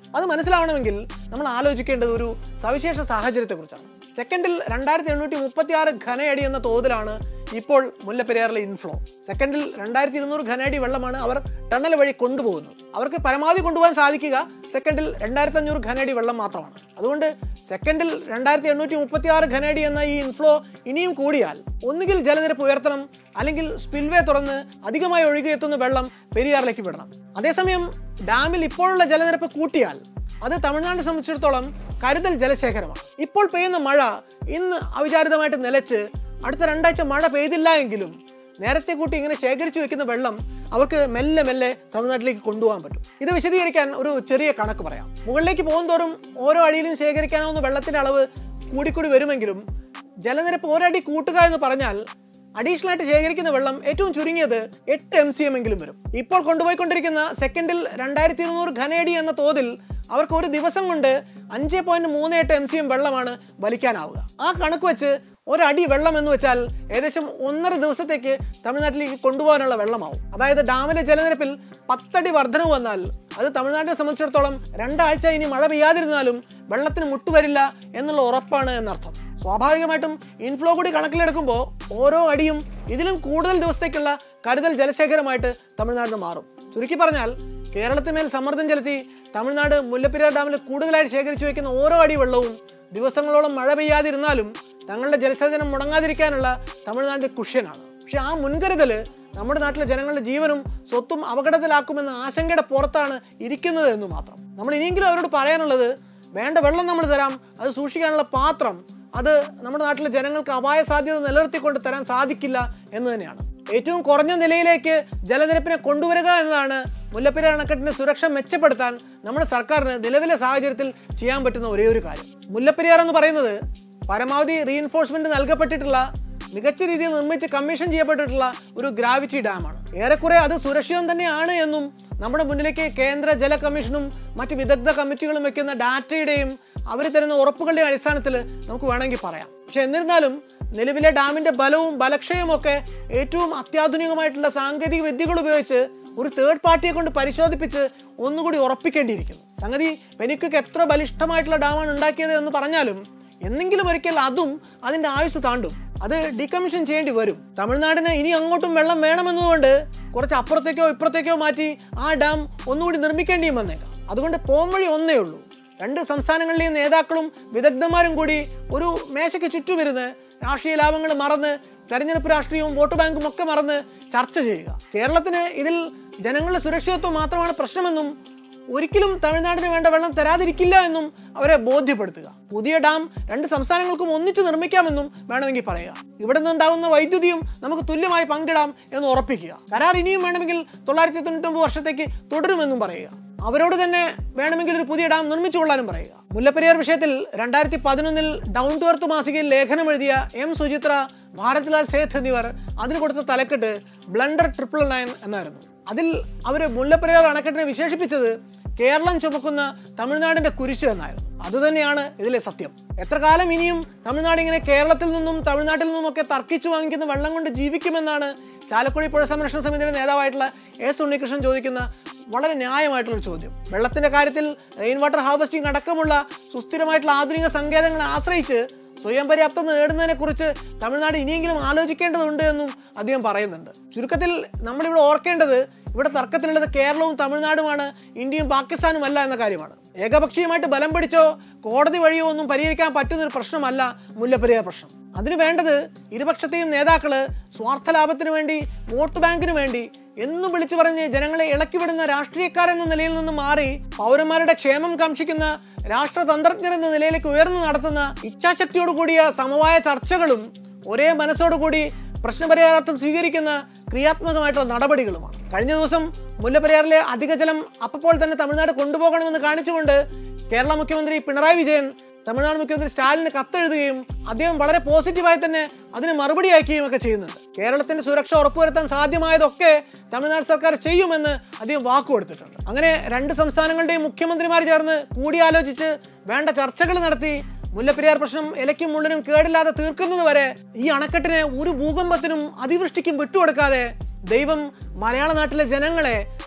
അത് മനസ്സിലാവണമെങ്കിൽ നമ്മൾ ആലോചിക്കേണ്ടത് ഒരു സവിശേഷ സാഹചര്യത്തെക്കുറിച്ചാണ് സെക്കൻഡിൽ രണ്ടായിരത്തി എണ്ണൂറ്റി മുപ്പത്തി ആറ് ഘനയടി എന്ന തോതിലാണ് ഇപ്പോൾ മുല്ലപ്പെരിയാറിലെ ഇൻഫ്ലോ സെക്കൻഡിൽ രണ്ടായിരത്തി ഇരുന്നൂറ് ഘനയടി വെള്ളമാണ് അവർ ടണൽ വഴി കൊണ്ടുപോകുന്നത് അവർക്ക് പരമാവധി കൊണ്ടുപോകാൻ സാധിക്കുക സെക്കൻഡിൽ രണ്ടായിരത്തി അഞ്ഞൂറ് ഘനയടി വെള്ളം മാത്രമാണ് അതുകൊണ്ട് സെക്കൻഡിൽ രണ്ടായിരത്തി എണ്ണൂറ്റി മുപ്പത്തി ആറ് ഘനയടി എന്ന ഈ ഇൻഫ്ലോ ഇനിയും കൂടിയാൽ ഒന്നുകിൽ ജലനിരപ്പ് ഉയർത്തണം അല്ലെങ്കിൽ സ്പിൽവേ തുറന്ന് അധികമായി ഒഴുകിയെത്തുന്ന വെള്ളം പെരിയാറിലേക്ക് വിടണം അതേസമയം ഡാമിൽ ഇപ്പോഴുള്ള ജലനിരപ്പ് കൂട്ടിയാൽ അത് തമിഴ്നാടിനെ സംബന്ധിച്ചിടത്തോളം കരുതൽ ജലശേഖരമാണ് ഇപ്പോൾ പെയ്യുന്ന മഴ ഇന്ന് അവിചാരിതമായിട്ട് നിലച്ച് അടുത്ത രണ്ടാഴ്ച മഴ പെയ്തില്ല എങ്കിലും നേരത്തെ കൂട്ടി ഇങ്ങനെ ശേഖരിച്ചു വെക്കുന്ന വെള്ളം അവർക്ക് മെല്ലെ മെല്ലെ തമിഴ്നാട്ടിലേക്ക് കൊണ്ടുപോകാൻ പറ്റും ഇത് വിശദീകരിക്കാൻ ഒരു ചെറിയ കണക്ക് പറയാം മുകളിലേക്ക് പോകുന്തോറും ഓരോ അടിയിലും ശേഖരിക്കാനാവുന്ന വെള്ളത്തിന്റെ അളവ് കൂടിക്കൂടി വരുമെങ്കിലും ജലനിരപ്പ് ഒരടി കൂട്ടുക എന്ന് പറഞ്ഞാൽ അഡീഷണൽ ആയിട്ട് ശേഖരിക്കുന്ന വെള്ളം ഏറ്റവും ചുരുങ്ങിയത് എട്ട് എം സി എം എങ്കിലും വരും ഇപ്പോൾ കൊണ്ടുപോയിക്കൊണ്ടിരിക്കുന്ന സെക്കൻഡിൽ രണ്ടായിരത്തി ഇരുന്നൂറ് ഘനയടി എന്ന തോതിൽ അവർക്ക് ഒരു ദിവസം കൊണ്ട് അഞ്ച് പോയിന്റ് മൂന്ന് എട്ട് എം സി എം വെള്ളമാണ് വലിക്കാനാവുക ആ കണക്ക് വെച്ച് ഒരടി വെള്ളം എന്ന് വെച്ചാൽ ഏകദേശം ഒന്നര ദിവസത്തേക്ക് തമിഴ്നാട്ടിലേക്ക് കൊണ്ടുപോകാനുള്ള വെള്ളമാവും അതായത് ഡാമിലെ ജലനിരപ്പിൽ പത്തടി വർധനവ് വന്നാൽ അത് തമിഴ്നാട്ടിനെ സംബന്ധിച്ചിടത്തോളം രണ്ടാഴ്ച ഇനി മഴ പെയ്യാതിരുന്നാലും വെള്ളത്തിന് മുട്ടുവരില്ല എന്നുള്ള ഉറപ്പാണ് എന്നർത്ഥം സ്വാഭാവികമായിട്ടും ഇൻഫ്ലോ കൂടി കണക്കിലെടുക്കുമ്പോൾ ഓരോ അടിയും ഇതിലും കൂടുതൽ ദിവസത്തേക്കുള്ള കരുതൽ ജലശേഖരമായിട്ട് തമിഴ്നാടിന് മാറും ചുരുക്കി പറഞ്ഞാൽ കേരളത്തിന്മേൽ സമ്മർദ്ദം ചെലുത്തി തമിഴ്നാട് മുല്ലപ്പെരിയാർ ഡാമിൽ കൂടുതലായിട്ട് ശേഖരിച്ചു വയ്ക്കുന്ന ഓരോ അടി വെള്ളവും ദിവസങ്ങളോളം മഴ പെയ്യാതിരുന്നാലും തങ്ങളുടെ ജലസേചനം മുടങ്ങാതിരിക്കാനുള്ള തമിഴ്നാടിന്റെ കുഷ്യനാണ് പക്ഷെ ആ മുൻകരുതൽ നമ്മുടെ നാട്ടിലെ ജനങ്ങളുടെ ജീവനും സ്വത്തും അപകടത്തിലാക്കുമെന്ന ആശങ്കയുടെ പുറത്താണ് ഇരിക്കുന്നത് എന്ന് മാത്രം നമ്മൾ ഇനിയെങ്കിലും അവരോട് പറയാനുള്ളത് വേണ്ട വെള്ളം നമ്മൾ തരാം അത് സൂക്ഷിക്കാനുള്ള പാത്രം അത് നമ്മുടെ നാട്ടിലെ ജനങ്ങൾക്ക് അപായ സാധ്യത നിലനിർത്തിക്കൊണ്ട് തരാൻ സാധിക്കില്ല എന്ന് തന്നെയാണ് ഏറ്റവും കുറഞ്ഞ നിലയിലേക്ക് ജലനിരപ്പിനെ കൊണ്ടുവരിക എന്നതാണ് മുല്ലപ്പെരിയാർ അണക്കെട്ടിന്റെ സുരക്ഷ മെച്ചപ്പെടുത്താൻ നമ്മുടെ സർക്കാരിന് നിലവിലെ സാഹചര്യത്തിൽ ചെയ്യാൻ പറ്റുന്ന ഒരേ ഒരു കാര്യം മുല്ലപ്പെരിയാർ എന്ന് പറയുന്നത് പരമാവധി റീഎൻഫോഴ്സ്മെന്റ് നൽകപ്പെട്ടിട്ടുള്ള മികച്ച രീതിയിൽ നിർമ്മിച്ച് കമ്മീഷൻ ചെയ്യപ്പെട്ടിട്ടുള്ള ഒരു ഗ്രാവിറ്റി ഡാമാണ് ഏറെക്കുറെ അത് സുരക്ഷിതം തന്നെയാണ് എന്നും നമ്മുടെ മുന്നിലേക്ക് കേന്ദ്ര ജല കമ്മീഷനും മറ്റ് വിദഗ്ധ കമ്മിറ്റികളും വെക്കുന്ന ഡാറ്റയുടെയും അവർ തരുന്ന ഉറപ്പുകളുടെ അടിസ്ഥാനത്തിൽ നമുക്ക് വേണമെങ്കിൽ പറയാം പക്ഷെ എന്നിരുന്നാലും നിലവിലെ ഡാമിന്റെ ബലവും ബലക്ഷയവും ഒക്കെ ഏറ്റവും അത്യാധുനികമായിട്ടുള്ള സാങ്കേതിക വിദ്യകൾ ഉപയോഗിച്ച് ഒരു തേർഡ് പാർട്ടിയെ കൊണ്ട് പരിശോധിപ്പിച്ച് ഒന്നുകൂടി ഉറപ്പിക്കേണ്ടിയിരിക്കുന്നു സംഗതി പെനിക്കൊക്കെ എത്ര ബലിഷ്ഠമായിട്ടുള്ള ഡാമാണ് ഉണ്ടാക്കിയത് എന്ന് പറഞ്ഞാലും എന്നെങ്കിലും ഒരിക്കൽ അതും അതിന്റെ ആയുസ് താണ്ടും അത് ഡീകമ്മീഷൻ ചെയ്യേണ്ടി വരും തമിഴ്നാടിന് ഇനി അങ്ങോട്ടും വെള്ളം വേണമെന്നതുകൊണ്ട് കുറച്ച് അപ്പുറത്തേക്കോ ഇപ്പുറത്തേക്കോ മാറ്റി ആ ഡാം ഒന്നുകൂടി നിർമ്മിക്കേണ്ടിയും വന്നേക്കാം അതുകൊണ്ട് പോംവഴി ഒന്നേ ഉള്ളൂ രണ്ട് സംസ്ഥാനങ്ങളിലെയും നേതാക്കളും വിദഗ്ധന്മാരും കൂടി ഒരു മേശയ്ക്ക് ചുറ്റുമിരുന്ന് രാഷ്ട്രീയ ലാഭങ്ങൾ മറന്ന് തെരഞ്ഞെടുപ്പ് രാഷ്ട്രീയവും വോട്ട് ബാങ്കും ഒക്കെ മറന്ന് ചർച്ച ചെയ്യുക കേരളത്തിന് ഇതിൽ ജനങ്ങളുടെ സുരക്ഷിതത്വം മാത്രമാണ് പ്രശ്നമെന്നും ഒരിക്കലും തമിഴ്നാടിന് വേണ്ട വെള്ളം തരാതിരിക്കില്ല എന്നും അവരെ ബോധ്യപ്പെടുത്തുക പുതിയ ഡാം രണ്ട് സംസ്ഥാനങ്ങൾക്കും ഒന്നിച്ച് നിർമ്മിക്കാമെന്നും വേണമെങ്കിൽ പറയുക ഇവിടെ നിന്നുണ്ടാകുന്ന വൈദ്യുതിയും നമുക്ക് തുല്യമായി പങ്കിടാം എന്ന് ഉറപ്പിക്കുക കരാർ ഇനിയും വേണമെങ്കിൽ തൊള്ളായിരത്തി തൊണ്ണൂറ്റൊമ്പത് വർഷത്തേക്ക് തുടരുമെന്നും പറയുക അവരോട് തന്നെ വേണമെങ്കിൽ ഒരു പുതിയ ഡാം നിർമ്മിച്ചുകൊള്ളാനും പറയുക മുല്ലപ്പെരിയാർ വിഷയത്തിൽ രണ്ടായിരത്തി പതിനൊന്നിൽ ഡൗൺ ടു എർത്ത് മാസികയിൽ ലേഖനം എഴുതിയ എം സുചിത്ര ഭാരത്ലാൽ സേത്ത് എന്നിവർ അതിന് കൊടുത്ത തലക്കെട്ട് ബ്ലണ്ടർ ട്രിപ്പിൾ നയൻ എന്നായിരുന്നു അതിൽ അവർ മുല്ലപ്പെരിയാർ അണക്കെട്ടിനെ വിശേഷിപ്പിച്ചത് കേരളം ചുമക്കുന്ന തമിഴ്നാടിന്റെ കുരിശ് എന്നായിരുന്നു അതുതന്നെയാണ് ഇതിലെ സത്യം എത്ര കാലം ഇനിയും തമിഴ്നാട് ഇങ്ങനെ കേരളത്തിൽ നിന്നും തമിഴ്നാട്ടിൽ നിന്നും ഒക്കെ തർക്കിച്ചു വാങ്ങിക്കുന്ന വെള്ളം കൊണ്ട് ജീവിക്കുമെന്നാണ് ചാലക്കുടി പുഴ സംരക്ഷണ സമിതിയുടെ നേതാവായിട്ടുള്ള എസ് ഉണ്ണികൃഷ്ണൻ ചോദിക്കുന്ന വളരെ ന്യായമായിട്ടുള്ള ചോദ്യം വെള്ളത്തിന്റെ കാര്യത്തിൽ റെയിൻ വാട്ടർ ഹാർവസ്റ്റിംഗ് അടക്കമുള്ള സുസ്ഥിരമായിട്ടുള്ള ആധുനിക സങ്കേതങ്ങളെ ആശ്രയിച്ച് സ്വയം പര്യാപ്തത നേടുന്നതിനെ കുറിച്ച് തമിഴ്നാട് ഇനിയെങ്കിലും ആലോചിക്കേണ്ടതുണ്ട് എന്നും അദ്ദേഹം പറയുന്നുണ്ട് ചുരുക്കത്തിൽ നമ്മളിവിടെ ഓർക്കേണ്ടത് ഇവിടെ തർക്കത്തിലുള്ളത് കേരളവും തമിഴ്നാടുമാണ് ഇന്ത്യയും പാകിസ്ഥാനും അല്ല എന്ന കാര്യമാണ് ഏകപക്ഷീയമായിട്ട് ബലം പിടിച്ചോ കോടതി വഴിയോ ഒന്നും പരിഹരിക്കാൻ പറ്റുന്ന ഒരു പ്രശ്നമല്ല മുല്ലപ്പെരിയാർ പ്രശ്നം അതിനു വേണ്ടത് ഇരുപക്ഷത്തെയും നേതാക്കള് സ്വാർത്ഥ ലാഭത്തിനു വേണ്ടി വോട്ട് ബാങ്കിനു വേണ്ടി എന്നും വിളിച്ചു പറഞ്ഞ് ജനങ്ങളെ ഇളക്കിവിടുന്ന രാഷ്ട്രീയക്കാരെന്ന നിലയിൽ നിന്ന് മാറി പൗരന്മാരുടെ ക്ഷേമം കാക്ഷിക്കുന്ന രാഷ്ട്രതന്ത്രജ്ഞർ എന്ന നിലയിലേക്ക് ഉയർന്നു നടത്തുന്ന ഇച്ഛാശക്തിയോട് കൂടിയ സമവായ ചർച്ചകളും ഒരേ മനസ്സോടുകൂടി പ്രശ്നപരിഹാരാർത്ഥം സ്വീകരിക്കുന്ന ക്രിയാത്മകമായിട്ടുള്ള നടപടികളുമാണ് കഴിഞ്ഞ ദിവസം മുല്ലപ്പെരിയാറിലെ അധിക ജലം അപ്പോൾ തന്നെ തമിഴ്നാട് കൊണ്ടുപോകണമെന്ന് കാണിച്ചുകൊണ്ട് കേരള മുഖ്യമന്ത്രി പിണറായി വിജയൻ തമിഴ്നാട് മുഖ്യമന്ത്രി സ്റ്റാലിന് കത്തെഴുതുകയും അദ്ദേഹം വളരെ പോസിറ്റീവായി തന്നെ അതിന് മറുപടി അയക്കുകയും ഒക്കെ ചെയ്യുന്നുണ്ട് കേരളത്തിന്റെ സുരക്ഷ ഉറപ്പുവരുത്താൻ സാധ്യമായതൊക്കെ തമിഴ്നാട് സർക്കാർ ചെയ്യുമെന്ന് അദ്ദേഹം വാക്കു കൊടുത്തിട്ടുണ്ട് അങ്ങനെ രണ്ട് സംസ്ഥാനങ്ങളുടെയും മുഖ്യമന്ത്രിമാർ ചേർന്ന് കൂടിയാലോചിച്ച് വേണ്ട ചർച്ചകൾ നടത്തി മുല്ലപ്പെരിയാർ പ്രശ്നം ഇലയ്ക്കും മുള്ളിനും കേടില്ലാതെ തീർക്കുന്നത് വരെ ഈ അണക്കെട്ടിനെ ഒരു ഭൂകമ്പത്തിനും അതിവൃഷ്ടിക്കും വിട്ടുകൊടുക്കാതെ ദൈവം മലയാള നാട്ടിലെ ജനങ്ങളെ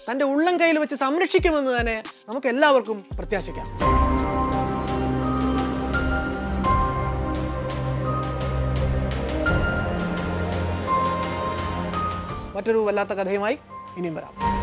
തൻ്റെ ഉള്ളം കയ്യിൽ വെച്ച് സംരക്ഷിക്കുമെന്ന് തന്നെ നമുക്ക് എല്ലാവർക്കും പ്രത്യാശിക്കാം മറ്റൊരു വല്ലാത്ത കഥയുമായി ഇനിയും വരാം